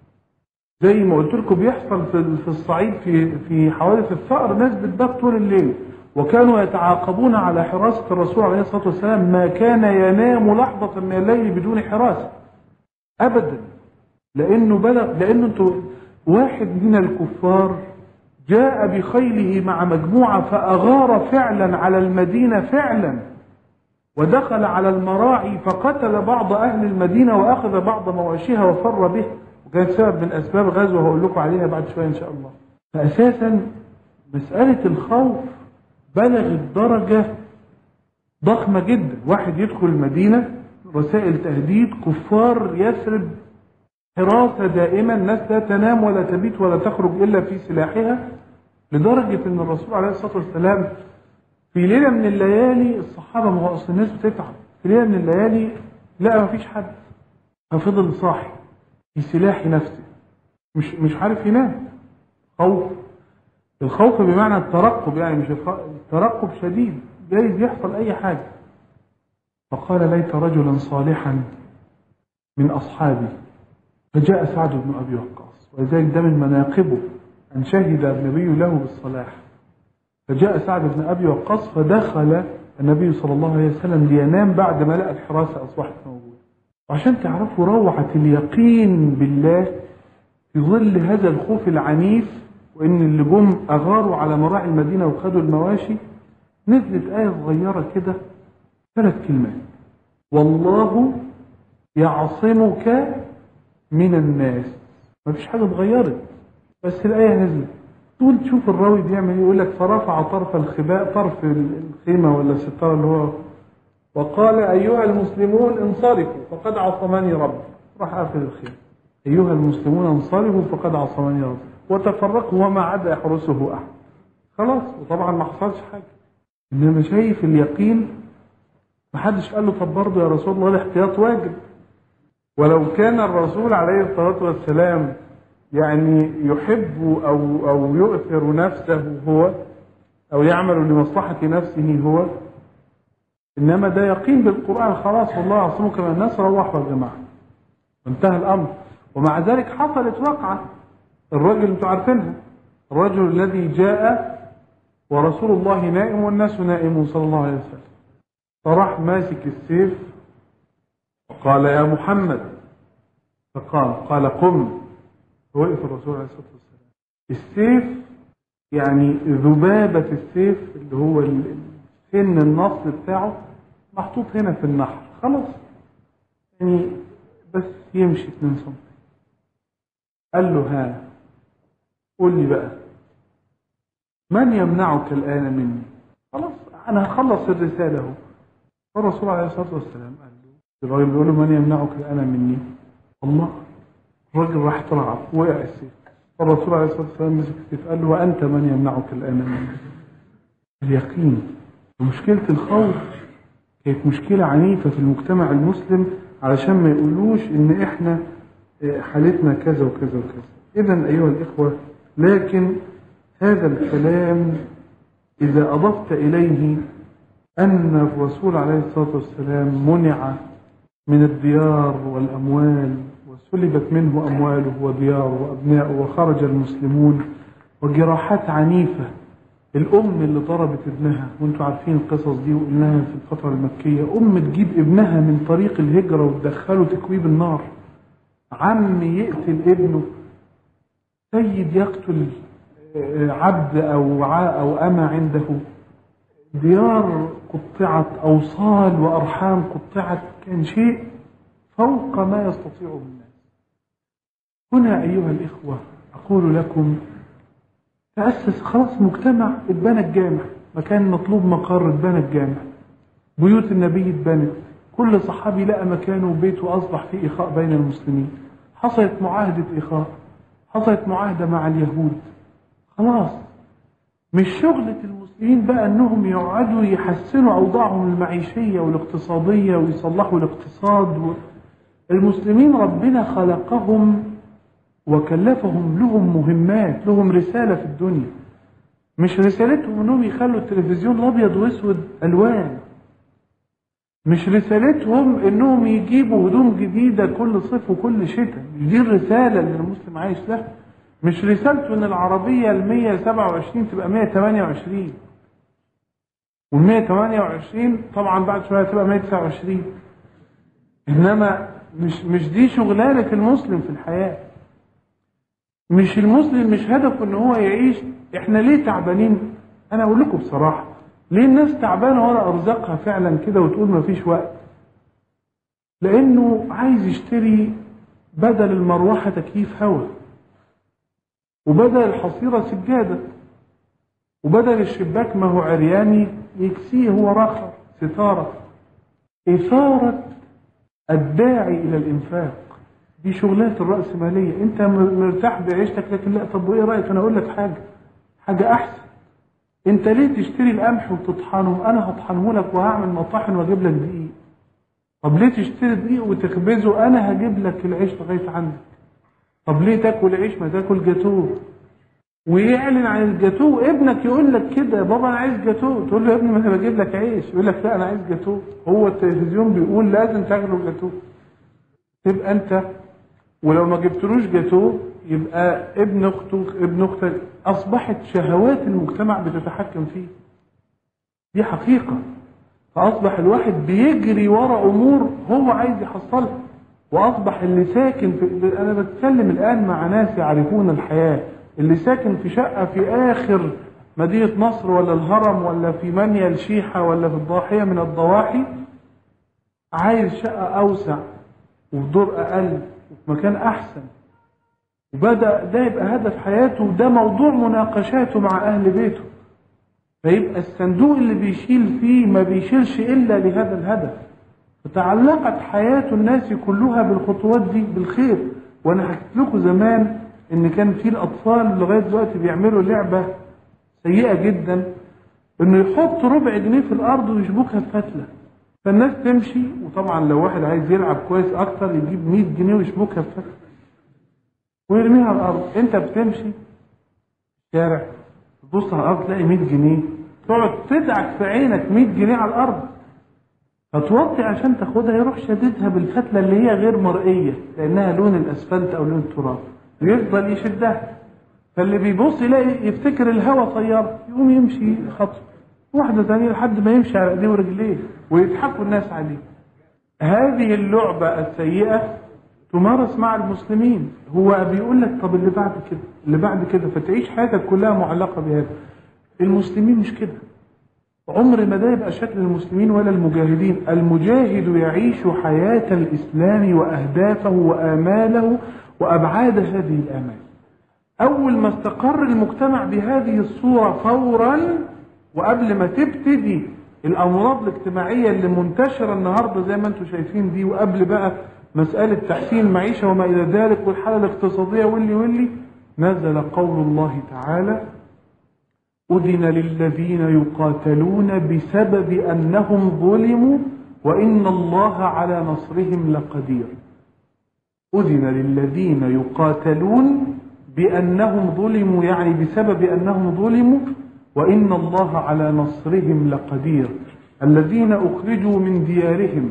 S1: زي ما قلت لكم بيحصل في في الصعيد في في حوادث الثأر ناس بتبات طول الليل وكانوا يتعاقبون على حراسة الرسول عليه الصلاة والسلام ما كان ينام لحظة من الليل بدون حراسة أبدا لأنه بلغ لأنه انتوا واحد من الكفار جاء بخيله مع مجموعة فأغار فعلا على المدينة فعلا ودخل على المراعي فقتل بعض أهل المدينة وأخذ بعض مواشيها وفر به وكان سبب من أسباب غزوة هقول لكم عليها بعد شوية إن شاء الله فأساسا مسألة الخوف بلغت درجة ضخمة جدا واحد يدخل المدينة رسائل تهديد كفار يثرب حراسة دائما الناس لا تنام ولا تبيت ولا تخرج إلا في سلاحها لدرجة أن الرسول عليه الصلاة والسلام في ليلة من الليالي الصحابة ما هو أصل الناس بتتعب في ليلة من الليالي لا ما فيش حد ففضل صاحي في سلاح نفسه مش مش عارف ينام خوف الخوف بمعنى الترقب يعني مش الخ... الترقب شديد جايز يحصل أي حاجة فقال ليت رجلا صالحا من أصحابي فجاء سعد بن أبي وقاص ولذلك ده من مناقبه أن شهد النبي له بالصلاح فجاء سعد بن أبي وقاص فدخل النبي صلى الله عليه وسلم لينام بعد ما لقى الحراسة أصبحت موجودة وعشان تعرفوا روعة اليقين بالله في ظل هذا الخوف العنيف وإن اللي جم أغاروا على مراعي المدينة وخدوا المواشي نزلت آية صغيرة كده ثلاث كلمات والله يعصمك من الناس ما فيش حاجة اتغيرت بس الآية نزلت تقول تشوف الراوي بيعمل ايه يقول لك فرفع طرف الخباء طرف الخيمة ولا الستارة اللي هو وقال أيها المسلمون انصرفوا فقد عصمني ربي راح قافل الخيمة أيها المسلمون انصرفوا فقد عصمني ربي وتفرقوا وما عاد يحرسه أحد خلاص وطبعا ما حصلش حاجة إنما شايف اليقين محدش قال له طب برضه يا رسول الله الاحتياط واجب ولو كان الرسول عليه الصلاة والسلام يعني يحب أو أو يؤثر نفسه هو أو يعمل لمصلحة نفسه هو إنما ده يقين بالقرآن خلاص والله يعصمك من الناس روحوا يا جماعة وانتهى الأمر ومع ذلك حصلت وقعة الرجل انتوا عارفينها الرجل الذي جاء ورسول الله نائم والناس نائمون صلى الله عليه وسلم فراح ماسك السيف وقال يا محمد فقام قال قم ووقف الرسول عليه الصلاة والسلام السيف يعني ذبابة السيف اللي هو ال- سن النصل بتاعه محطوط هنا في النحر خلاص يعني بس يمشي 2 سم قال له ها قول لي بقى من يمنعك الآن مني خلاص أنا هخلص الرسالة اهو فالرسول عليه الصلاة والسلام قال له الراجل بيقول له من يمنعك الآن مني الله الراجل راح طلع وقع السيف الرسول عليه الصلاة والسلام مسك السيف قال له وأنت من يمنعك الآن مني اليقين ومشكلة الخوف كانت مشكلة عنيفة في المجتمع المسلم علشان ما يقولوش إن إحنا آه، حالتنا كذا وكذا وكذا إذا أيها الإخوة لكن هذا الكلام إذا أضفت إليه أن الرسول عليه الصلاة والسلام منع من الديار والأموال وسلبت منه أمواله ودياره وأبنائه وخرج المسلمون وجراحات عنيفة الأم اللي ضربت ابنها وانتوا عارفين القصص دي وقلناها في الفترة المكية أم تجيب ابنها من طريق الهجرة وتدخله تكويب النار عم يقتل ابنه سيد يقتل آه، عبد أو ع- أو أمة عنده ديار قطعت أوصال وأرحام قطعت كان شيء فوق ما يستطيعه الناس هنا أيها الإخوة أقول لكم تأسس خلاص مجتمع اتبنى الجامع مكان مطلوب مقر اتبنى الجامع بيوت النبي اتبنت كل صحابي لقى مكانه وبيته أصبح فيه إخاء بين المسلمين حصلت معاهدة إخاء حصلت معاهدة مع اليهود خلاص مش شغلة المسلمين بقى انهم يقعدوا يحسنوا اوضاعهم المعيشية والاقتصادية ويصلحوا الاقتصاد و... المسلمين ربنا خلقهم وكلفهم لهم مهمات لهم رسالة في الدنيا مش رسالتهم انهم يخلوا التلفزيون الابيض واسود الوان مش رسالتهم انهم يجيبوا هدوم جديدة كل صيف وكل شتاء مش دي الرسالة اللي المسلم عايش لها مش رسالته ان العربية ال 127 تبقى 128 وال 128 طبعا بعد شوية تبقى 129 انما مش مش دي شغلانة المسلم في الحياة مش المسلم مش هدفه ان هو يعيش احنا ليه تعبانين انا اقول لكم بصراحة ليه الناس تعبانة ولا ارزاقها فعلا كده وتقول ما فيش وقت لانه عايز يشتري بدل المروحة تكييف هواء وبدل الحصيرة سجادة وبدل الشباك ما هو عرياني يكسيه هو رخر ستارة إثارة الداعي إلى الإنفاق دي شغلات الرأسمالية أنت م- مرتاح بعيشتك لكن لا طب وإيه رأيك أنا أقول لك حاجة حاجة أحسن أنت ليه تشتري القمح وتطحنه أنا هطحنه لك وهعمل مطاحن وأجيب لك دقيق طب ليه تشتري دقيق وتخبزه أنا هجيب لك العيش لغاية عندك طب ليه تاكل عيش ما تاكل جاتوه ويعلن عن الجاتوه ابنك يقول لك كده يا بابا انا عايز جاتوه تقول له يا ابني ما انا بجيب لك عيش يقول لك لا انا عايز جاتوه هو التلفزيون بيقول لازم تاكلوا جاتوه تبقى انت ولو ما جبتلوش جاتوه يبقى ابن اخته ابن اختك اصبحت شهوات المجتمع بتتحكم فيه دي حقيقه فاصبح الواحد بيجري ورا امور هو عايز يحصلها واصبح اللي ساكن في انا بتكلم الان مع ناس يعرفون الحياه اللي ساكن في شقه في اخر مدينه نصر ولا الهرم ولا في منيا الشيحه ولا في الضاحيه من الضواحي عايز شقه اوسع وفي دور اقل وفي مكان احسن وبدا ده يبقى هدف حياته وده موضوع مناقشاته مع اهل بيته فيبقى الصندوق اللي بيشيل فيه ما بيشيلش الا لهذا الهدف فتعلقت حياة الناس كلها بالخطوات دي بالخير وانا حكيت لكم زمان ان كان في الاطفال لغايه دلوقتي بيعملوا لعبه سيئه جدا انه يحط ربع جنيه في الارض ويشبكها في فتله فالناس تمشي وطبعا لو واحد عايز يلعب كويس اكتر يجيب 100 جنيه ويشبكها في فتله ويرميها على الارض انت بتمشي في الشارع تبص على الارض تلاقي 100 جنيه تقعد تدعك في عينك 100 جنيه على الارض فتوطي عشان تاخدها يروح شددها بالفتله اللي هي غير مرئيه لانها لون الاسفلت او لون التراب يفضل يشدها فاللي بيبص يلاقي يفتكر الهوا طيار يقوم يمشي خطوه واحده ثانيه لحد ما يمشي على ايديه ورجليه ويضحكوا الناس عليه هذه اللعبه السيئه تمارس مع المسلمين هو بيقول لك طب اللي بعد كده اللي بعد كده فتعيش حياتك كلها معلقة بهذا المسلمين مش كده عمر ما ده يبقى شكل المسلمين ولا المجاهدين المجاهد يعيش حياة الإسلام وأهدافه وآماله وأبعاد هذه الآمال أول ما استقر المجتمع بهذه الصورة فورا وقبل ما تبتدي الأمراض الاجتماعية اللي منتشرة النهاردة زي ما انتم شايفين دي وقبل بقى مسألة تحسين المعيشة وما إلى ذلك والحالة الاقتصادية واللي واللي نزل قول الله تعالى أذن للذين يقاتلون بسبب أنهم ظلموا وإن الله على نصرهم لقدير أذن للذين يقاتلون بأنهم ظلموا يعني بسبب أنهم ظلموا وإن الله على نصرهم لقدير الذين أخرجوا من ديارهم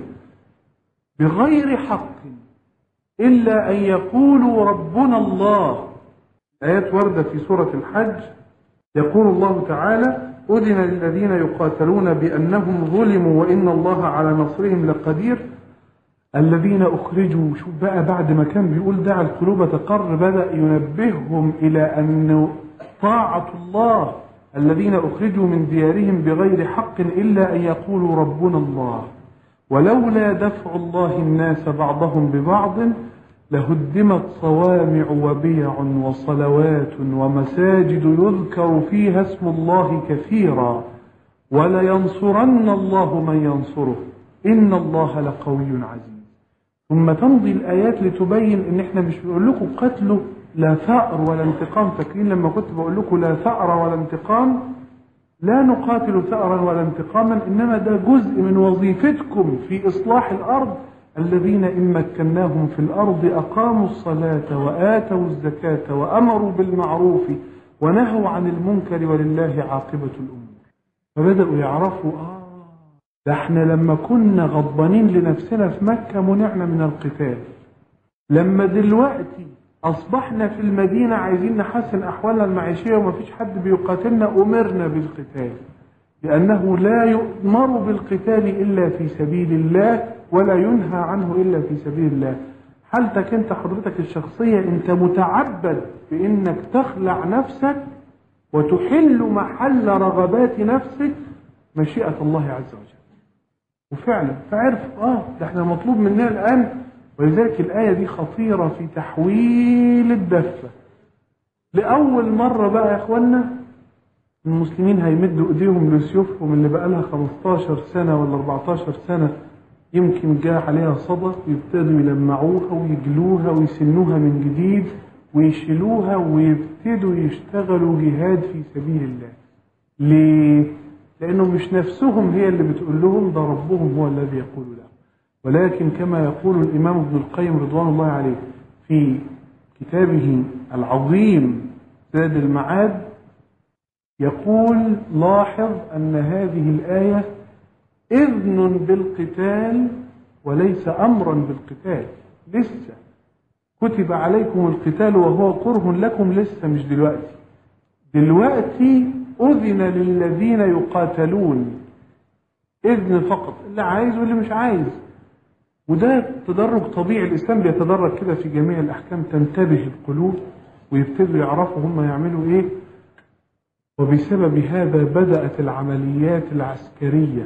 S1: بغير حق إلا أن يقولوا ربنا الله آيات وردة في سورة الحج يقول الله تعالى أذن للذين يقاتلون بأنهم ظلموا وإن الله على نصرهم لقدير الذين أخرجوا شوف بقى بعد ما كان بيقول دع القلوب تقر بدأ ينبههم إلى أن طاعة الله الذين أخرجوا من ديارهم بغير حق إلا أن يقولوا ربنا الله ولولا دفع الله الناس بعضهم ببعض لهدمت صوامع وبيع وصلوات ومساجد يذكر فيها اسم الله كثيرا ولينصرن الله من ينصره إن الله لقوي عزيز ثم تمضي الآيات لتبين إن إحنا مش بنقول لكم قتلوا لا ثأر ولا انتقام فاكرين لما كنت بقول لكم لا ثأر ولا انتقام لا نقاتل ثأرا ولا انتقاما إنما ده جزء من وظيفتكم في إصلاح الأرض الذين إن مكناهم في الأرض أقاموا الصلاة وآتوا الزكاة وأمروا بالمعروف ونهوا عن المنكر ولله عاقبة الأمور فبدأوا يعرفوا آه ده احنا لما كنا غضبانين لنفسنا في مكة منعنا من القتال لما دلوقتي أصبحنا في المدينة عايزين نحسن أحوالنا المعيشية ومفيش حد بيقاتلنا أمرنا بالقتال لأنه لا يؤمر بالقتال إلا في سبيل الله ولا ينهى عنه إلا في سبيل الله حالتك أنت حضرتك الشخصية أنت متعبد بأنك تخلع نفسك وتحل محل رغبات نفسك مشيئة الله عز وجل وفعلا فعرف اه ده احنا مطلوب مننا الآن ولذلك الآية دي خطيرة في تحويل الدفة لأول مرة بقى يا إخوانا المسلمين هيمدوا إيديهم لسيوفهم اللي بقى لها 15 سنة ولا 14 سنة يمكن جاء عليها صدى ويبتدوا يلمعوها ويجلوها ويسنوها من جديد ويشيلوها ويبتدوا يشتغلوا جهاد في سبيل الله ليه؟ لأنه مش نفسهم هي اللي بتقول لهم ده ربهم هو الذي يقول لهم ولكن كما يقول الإمام ابن القيم رضوان الله عليه في كتابه العظيم زاد المعاد يقول لاحظ أن هذه الآية إذن بالقتال وليس أمرا بالقتال لسه كتب عليكم القتال وهو كره لكم لسه مش دلوقتي دلوقتي أذن للذين يقاتلون إذن فقط اللي عايز واللي مش عايز وده تدرج طبيعي الإسلام بيتدرج كده في جميع الأحكام تنتبه القلوب ويبتدوا يعرفوا هم يعملوا إيه وبسبب هذا بدأت العمليات العسكرية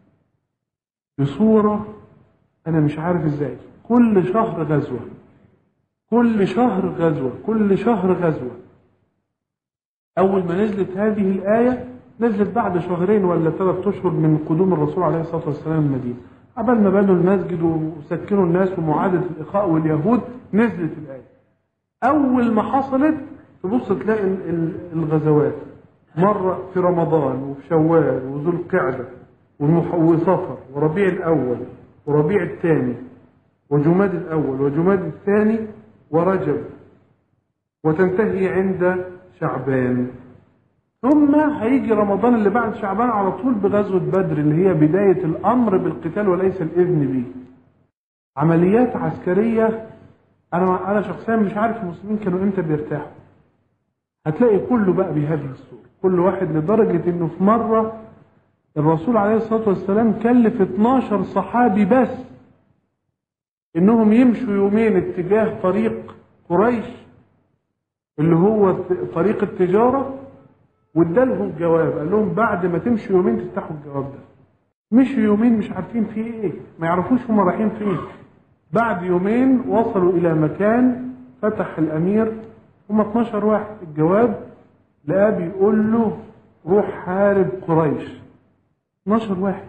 S1: بصورة أنا مش عارف إزاي كل شهر غزوة كل شهر غزوة كل شهر غزوة أول ما نزلت هذه الآية نزلت بعد شهرين ولا ثلاث أشهر من قدوم الرسول عليه الصلاة والسلام المدينة قبل ما بنوا المسجد وسكنوا الناس ومعادة الإخاء واليهود نزلت الآية أول ما حصلت تبص تلاقي الغزوات مرة في رمضان وفي شوال وذو القعدة وصفر وربيع الأول وربيع الثاني وجماد الأول وجماد الثاني ورجب وتنتهي عند شعبان ثم هيجي رمضان اللي بعد شعبان على طول بغزوة بدر اللي هي بداية الأمر بالقتال وليس الإذن به عمليات عسكرية أنا أنا شخصيا مش عارف المسلمين كانوا إمتى بيرتاحوا هتلاقي كله بقى بهذه الصورة كل واحد لدرجة إنه في مرة الرسول عليه الصلاة والسلام كلف 12 صحابي بس انهم يمشوا يومين اتجاه طريق قريش اللي هو طريق التجارة وادالهم جواب قال لهم بعد ما تمشوا يومين تفتحوا الجواب ده مشوا يومين مش عارفين فيه ايه ما يعرفوش هم رايحين فين بعد يومين وصلوا الى مكان فتح الامير هم 12 واحد الجواب لقاه بيقول له روح حارب قريش 12 واحد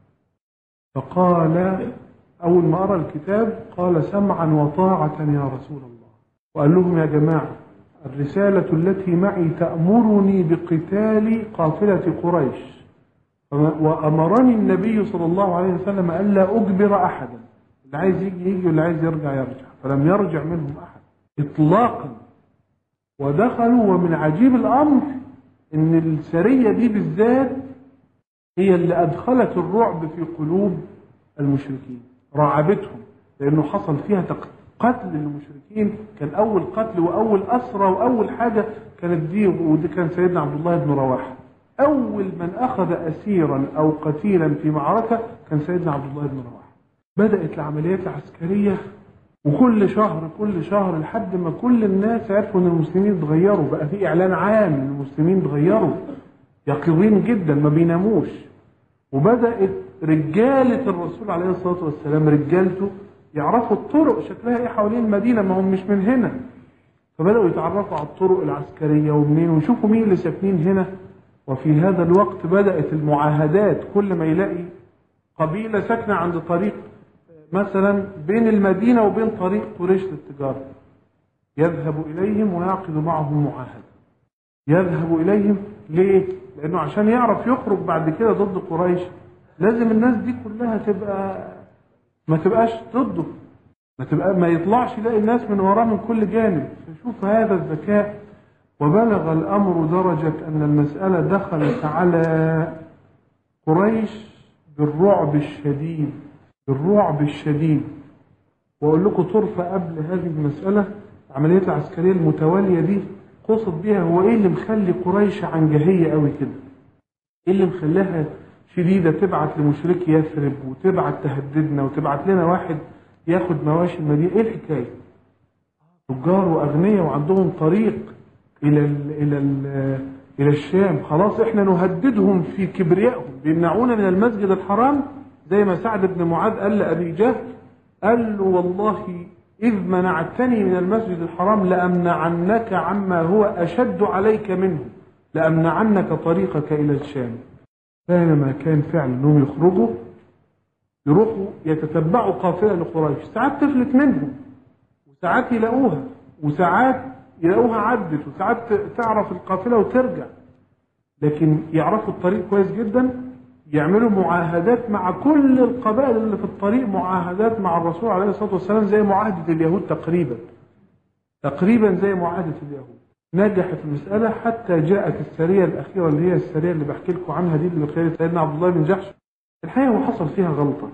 S1: فقال أول ما أرى الكتاب قال سمعا وطاعة يا رسول الله وقال لهم يا جماعة الرسالة التي معي تأمرني بقتال قافلة قريش وأمرني النبي صلى الله عليه وسلم ألا أجبر أحدا اللي عايز يجي يجي واللي عايز يرجع يرجع فلم يرجع منهم أحد إطلاقا ودخلوا ومن عجيب الأمر إن السرية دي بالذات هي اللي أدخلت الرعب في قلوب المشركين رعبتهم لأنه حصل فيها قتل للمشركين كان أول قتل وأول أسرى وأول حاجة كانت دي ودي كان سيدنا عبد الله بن رواحة أول من أخذ أسيرا أو قتيلا في معركة كان سيدنا عبد الله بن رواحة بدأت العمليات العسكرية وكل شهر كل شهر لحد ما كل الناس عرفوا ان المسلمين اتغيروا بقى في اعلان عام ان المسلمين اتغيروا يقظين جدا ما بيناموش وبدات رجاله الرسول عليه الصلاه والسلام رجالته يعرفوا الطرق شكلها ايه حوالين المدينه ما هم مش من هنا فبداوا يتعرفوا على الطرق العسكريه ومنين ويشوفوا مين اللي ساكنين هنا وفي هذا الوقت بدات المعاهدات كل ما يلاقي قبيله ساكنه عند طريق مثلا بين المدينة وبين طريق قريش للتجارة يذهب إليهم ويعقد معهم معاهدة يذهب إليهم ليه؟ لأنه عشان يعرف يخرج بعد كده ضد قريش لازم الناس دي كلها تبقى ما تبقاش ضده ما تبقى ما يطلعش يلاقي الناس من وراه من كل جانب فشوف هذا الذكاء وبلغ الأمر درجة أن المسألة دخلت على قريش بالرعب الشديد بالرعب الشديد واقول لكم طرفه قبل هذه المساله العمليات العسكريه المتواليه دي قصد بيها هو ايه اللي مخلي قريش عنجهيه قوي كده ايه اللي مخليها شديده تبعت لمشركي يثرب وتبعت تهددنا وتبعت لنا واحد ياخد مواشي المدينه ايه الحكايه تجار واغنياء وعندهم طريق الى ال الى ال الى الشام خلاص احنا نهددهم في كبريائهم بيمنعونا من المسجد الحرام زي ما سعد بن معاذ قال لأبي جهل قال له والله إذ منعتني من المسجد الحرام لأمنعنك عما هو أشد عليك منه لأمنعنك طريقك إلى الشام بينما كان فعلا أنهم يخرجوا يروحوا يتتبعوا قافلة لقريش ساعات تفلت منهم وساعات يلاقوها وساعات يلاقوها عدت وساعات تعرف القافلة وترجع لكن يعرفوا الطريق كويس جدا يعملوا معاهدات مع كل القبائل اللي في الطريق معاهدات مع الرسول عليه الصلاه والسلام زي معاهده اليهود تقريبا تقريبا زي معاهده اليهود نجحت المساله حتى جاءت السريه الاخيره اللي هي السريه اللي بحكي لكم عنها دي اللي بقياده سيدنا عبد الله بن جحش الحقيقه هو حصل فيها غلطه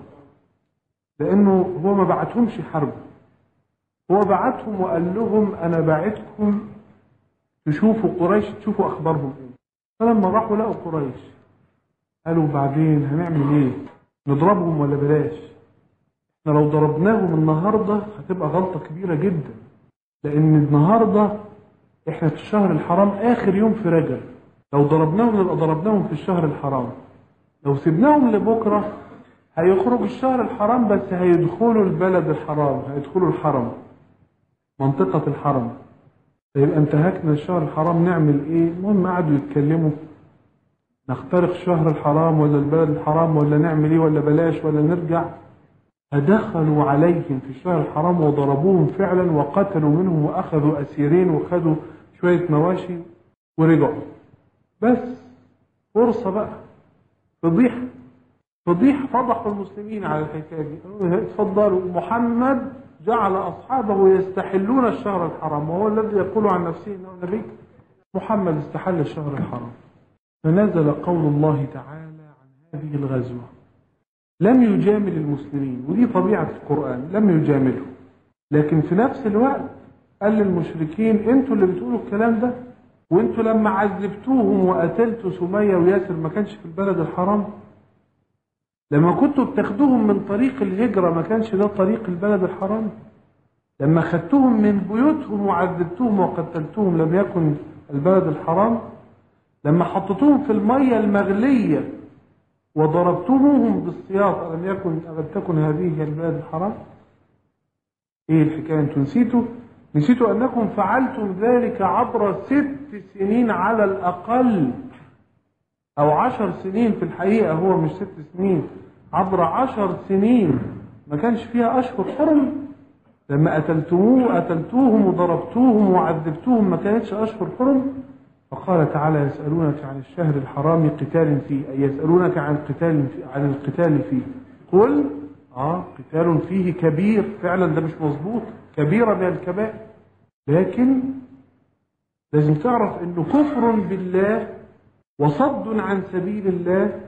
S1: لانه هو ما بعتهمش حرب هو بعتهم وقال لهم انا باعتكم تشوفوا قريش تشوفوا اخبارهم ايه فلما راحوا لقوا قريش قالوا بعدين هنعمل ايه نضربهم ولا بلاش احنا لو ضربناهم النهارده هتبقى غلطه كبيره جدا لان النهارده احنا في الشهر الحرام اخر يوم في رجب لو ضربناهم نبقى ضربناهم في الشهر الحرام لو سيبناهم لبكره هيخرج الشهر الحرام بس هيدخلوا البلد الحرام هيدخلوا الحرم منطقة الحرم فيبقى انتهكنا الشهر الحرام نعمل ايه المهم قعدوا يتكلموا نخترق الشهر الحرام ولا البلد الحرام ولا نعمل ايه ولا بلاش ولا نرجع فدخلوا عليهم في الشهر الحرام وضربوهم فعلا وقتلوا منهم واخذوا اسيرين وخذوا شويه مواشي ورجعوا بس فرصه بقى فضيحه فضيحه فضحوا المسلمين على الحكايه دي اتفضلوا محمد جعل اصحابه يستحلون الشهر الحرام وهو الذي يقول عن نفسه انه نبي محمد استحل الشهر الحرام فنزل قول الله تعالى عن هذه الغزوة لم يجامل المسلمين ودي طبيعة القرآن لم يجاملهم لكن في نفس الوقت قال للمشركين انتوا اللي بتقولوا الكلام ده وانتوا لما عذبتوهم وقتلتوا سمية وياسر ما كانش في البلد الحرام لما كنتوا بتاخدوهم من طريق الهجرة ما كانش ده طريق البلد الحرام لما خدتوهم من بيوتهم وعذبتوهم وقتلتوهم لم يكن البلد الحرام لما حطيتوهم في المية المغلية وضربتموهم بالسياط ألم يكن ألم تكن هذه هي البلد الحرام ايه الحكاية انتوا نسيتوا نسيتوا انكم فعلتم ذلك عبر ست سنين على الاقل او عشر سنين في الحقيقة هو مش ست سنين عبر عشر سنين ما كانش فيها اشهر حرم لما قتلتموه قتلتوهم وضربتوهم وعذبتوهم ما كانتش اشهر حرم فقال تعالى يسألونك عن الشهر الحرام قتال فيه أي يسألونك عن قتال فيه عن القتال فيه قل اه قتال فيه كبير فعلا ده مش مظبوط كبيرة من الكبائر لكن لازم تعرف انه كفر بالله وصد عن سبيل الله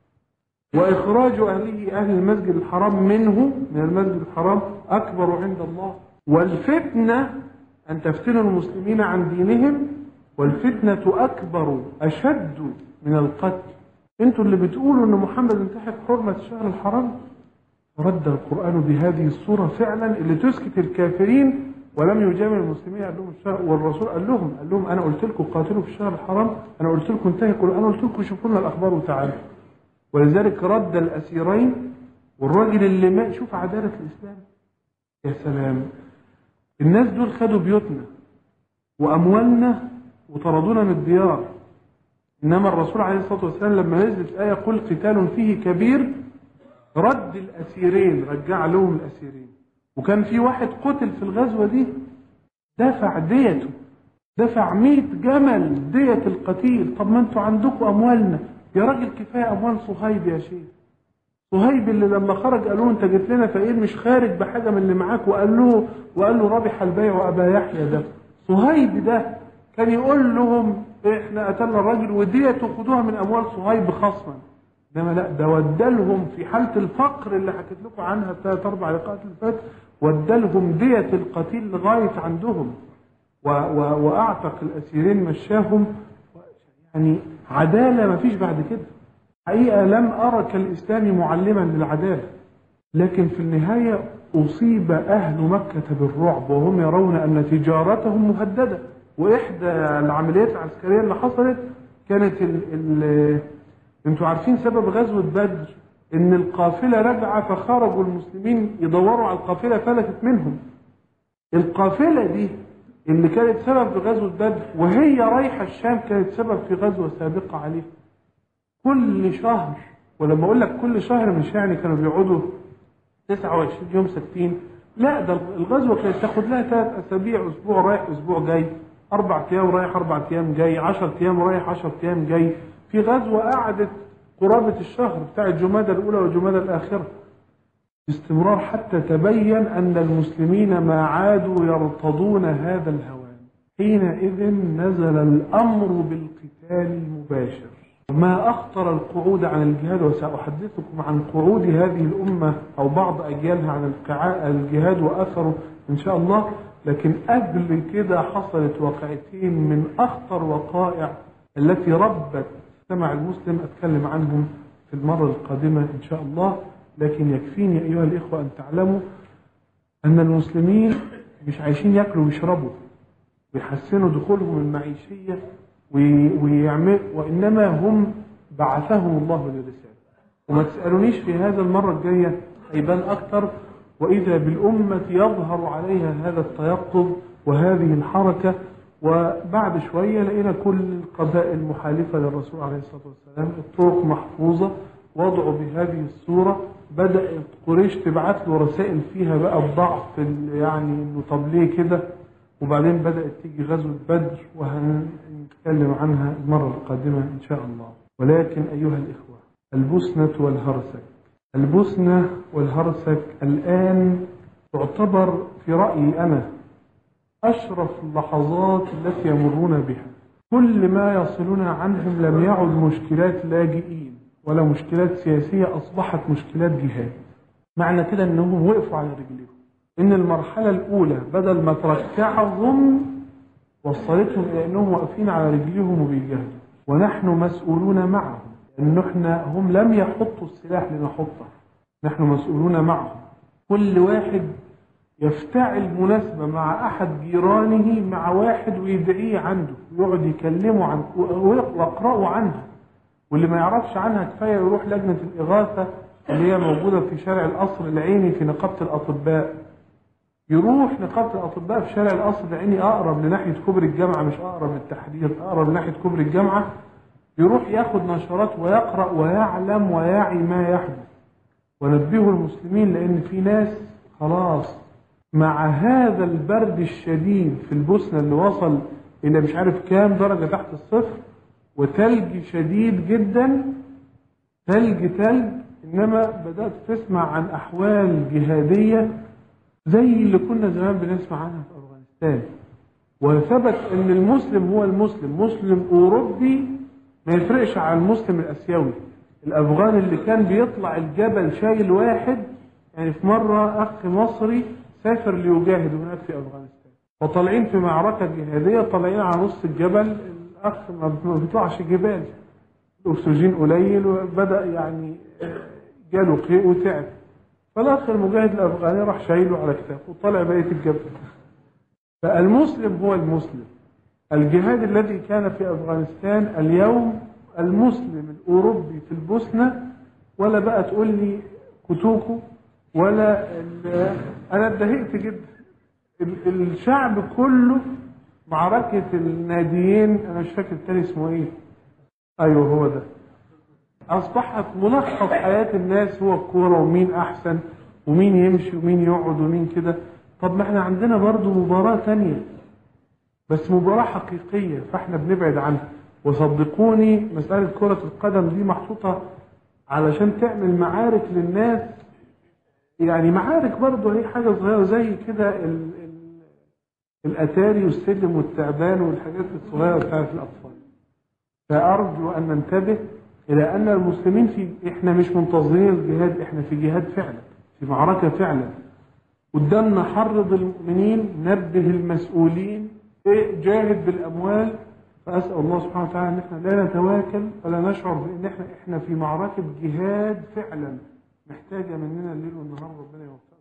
S1: واخراج اهله اهل المسجد الحرام منه من المسجد الحرام اكبر عند الله والفتنه ان تفتنوا المسلمين عن دينهم والفتنه اكبر اشد من القتل انتوا اللي بتقولوا ان محمد انتهك حرمه الشهر الحرام رد القرآن بهذه الصورة فعلا اللي تسكت الكافرين ولم يجامل المسلمين قال لهم الشهر والرسول قال لهم قال لهم انا قلت لكم قاتلوا في الشهر الحرام انا قلت لكم انتهكوا انا قلت لكم شوفوا لنا الاخبار وتعالوا ولذلك رد الاسيرين والراجل اللي ما شوف عدالة الاسلام يا سلام الناس دول خدوا بيوتنا واموالنا وطردونا من الديار انما الرسول عليه الصلاه والسلام لما نزلت الايه قل قتال فيه كبير رد الأسيرين رجع لهم الأسيرين وكان في واحد قتل في الغزوة دي دفع ديته دفع مئة جمل دية القتيل طب ما انتوا عندكم أموالنا يا راجل كفاية أموال صهيب يا شيخ صهيب اللي لما خرج قالوا له انت جيت لنا فقير مش خارج بحاجة من اللي معاك وقال له وقال له ربح البيع أبا يحيى ده صهيب ده كان يقول لهم احنا قتلنا الراجل وديته خدوها من أموال صهيب خصما انما لا ده ودلهم في حاله الفقر اللي حكيت لكم عنها ثلاث اربع لقاءات اللي فات ودلهم دية القتيل لغايه عندهم و و واعتق الاسيرين مشاهم يعني عداله ما فيش بعد كده حقيقه لم ارى كالاسلام معلما للعداله لكن في النهايه اصيب اهل مكه بالرعب وهم يرون ان تجارتهم مهدده واحدى العمليات العسكريه اللي حصلت كانت ال ال انتوا عارفين سبب غزوة بدر ان القافلة رجعة فخرجوا المسلمين يدوروا على القافلة فلتت منهم القافلة دي اللي كانت سبب في غزوة بدر وهي رايحة الشام كانت سبب في غزوة سابقة عليها كل شهر ولما اقول لك كل شهر مش يعني كانوا بيقعدوا 29 يوم ساكتين لا ده الغزوة كانت تاخد لها ثلاث اسابيع اسبوع رايح اسبوع جاي اربع ايام رايح اربع ايام جاي 10 ايام رايح 10 ايام جاي في غزوة قعدت قرابة الشهر بتاعت جمادى الأولى وجمادى الآخرة باستمرار حتى تبين أن المسلمين ما عادوا يرتضون هذا الهوان حينئذ نزل الأمر بالقتال المباشر ما أخطر القعود عن الجهاد وسأحدثكم عن قعود هذه الأمة أو بعض أجيالها عن الجهاد وأثره إن شاء الله لكن قبل كده حصلت وقعتين من أخطر وقائع التي ربت سمع المسلم أتكلم عنهم في المرة القادمة إن شاء الله لكن يكفيني أيها الإخوة أن تعلموا أن المسلمين مش عايشين يأكلوا ويشربوا ويحسنوا دخولهم المعيشية ويعمل وإنما هم بعثهم الله للرسالة وما تسألونيش في هذا المرة الجاية هيبان أكثر وإذا بالأمة يظهر عليها هذا التيقظ وهذه الحركة وبعد شوية لقينا كل القبائل المحالفة للرسول عليه الصلاة والسلام الطرق محفوظة وضعوا بهذه الصورة بدأت قريش تبعت له رسائل فيها بقى الضعف يعني انه طب ليه كده وبعدين بدأت تيجي غزوة بدر وهنتكلم عنها المرة القادمة إن شاء الله ولكن أيها الإخوة البسنة والهرسك البسنة والهرسك الآن تعتبر في رأيي أنا أشرف اللحظات التي يمرون بها كل ما يصلون عنهم لم يعد مشكلات لاجئين ولا مشكلات سياسية أصبحت مشكلات جهاد معنى كده أنهم وقفوا على رجليهم إن المرحلة الأولى بدل ما تركعهم وصلتهم إلى أنهم واقفين على رجليهم وبيجاهدوا ونحن مسؤولون معهم لأن احنا هم لم يحطوا السلاح لنحطه نحن مسؤولون معهم كل واحد يفتعل مناسبة مع أحد جيرانه مع واحد ويدعيه عنده ويقعد يكلمه عن ويقرأوا عنها واللي ما يعرفش عنها كفاية يروح لجنة الإغاثة اللي هي موجودة في شارع القصر العيني في نقابة الأطباء يروح نقابة الأطباء في شارع القصر العيني أقرب لناحية كوبري الجامعة مش أقرب للتحرير أقرب لناحية كوبري الجامعة يروح ياخد نشرات ويقرأ ويعلم ويعي ما يحدث ونبهه المسلمين لأن في ناس خلاص مع هذا البرد الشديد في البوسنة اللي وصل إلى مش عارف كام درجة تحت الصفر وتلج شديد جدا تلج تلج إنما بدأت تسمع عن أحوال جهادية زي اللي كنا زمان بنسمع عنها في أفغانستان وثبت أن المسلم هو المسلم مسلم أوروبي ما يفرقش عن المسلم الآسيوي الأفغان اللي كان بيطلع الجبل شايل واحد يعني في مرة أخ مصري سافر ليجاهد هناك في أفغانستان وطالعين في معركة جهادية طالعين على نص الجبل الأخ ما بيطلعش جبال الأكسجين قليل وبدأ يعني جاله قيء وتعب فالأخ المجاهد الأفغاني راح شايله على كتافه وطلع بقية الجبل فالمسلم هو المسلم الجهاد الذي كان في أفغانستان اليوم المسلم الأوروبي في البوسنة ولا بقى تقول لي كتوكو ولا أنا اتضايقت جدا الشعب كله معركة الناديين أنا مش فاكر التاني اسمه إيه أيوه هو ده أصبحت ملخص حياة الناس هو الكورة ومين أحسن ومين يمشي ومين يقعد ومين كده طب ما احنا عندنا برضو مباراة تانية بس مباراة حقيقية فاحنا بنبعد عنها وصدقوني مسألة كرة القدم دي محطوطة علشان تعمل معارك للناس يعني معارك برضه هي حاجة صغيرة زي كده ال... ال... الأتاري والسلم والتعبان والحاجات الصغيرة بتاعت الأطفال فأرجو أن ننتبه إلى أن المسلمين في إحنا مش منتظرين الجهاد إحنا في جهاد فعلا في معركة فعلا قدامنا حرض المؤمنين نبه المسؤولين إيه جاهد بالأموال فأسأل الله سبحانه وتعالى أن إحنا لا نتواكل ولا نشعر بأن إحنا إحنا في معركة جهاد فعلا محتاجة مننا الليل والنهار ربنا يوفقنا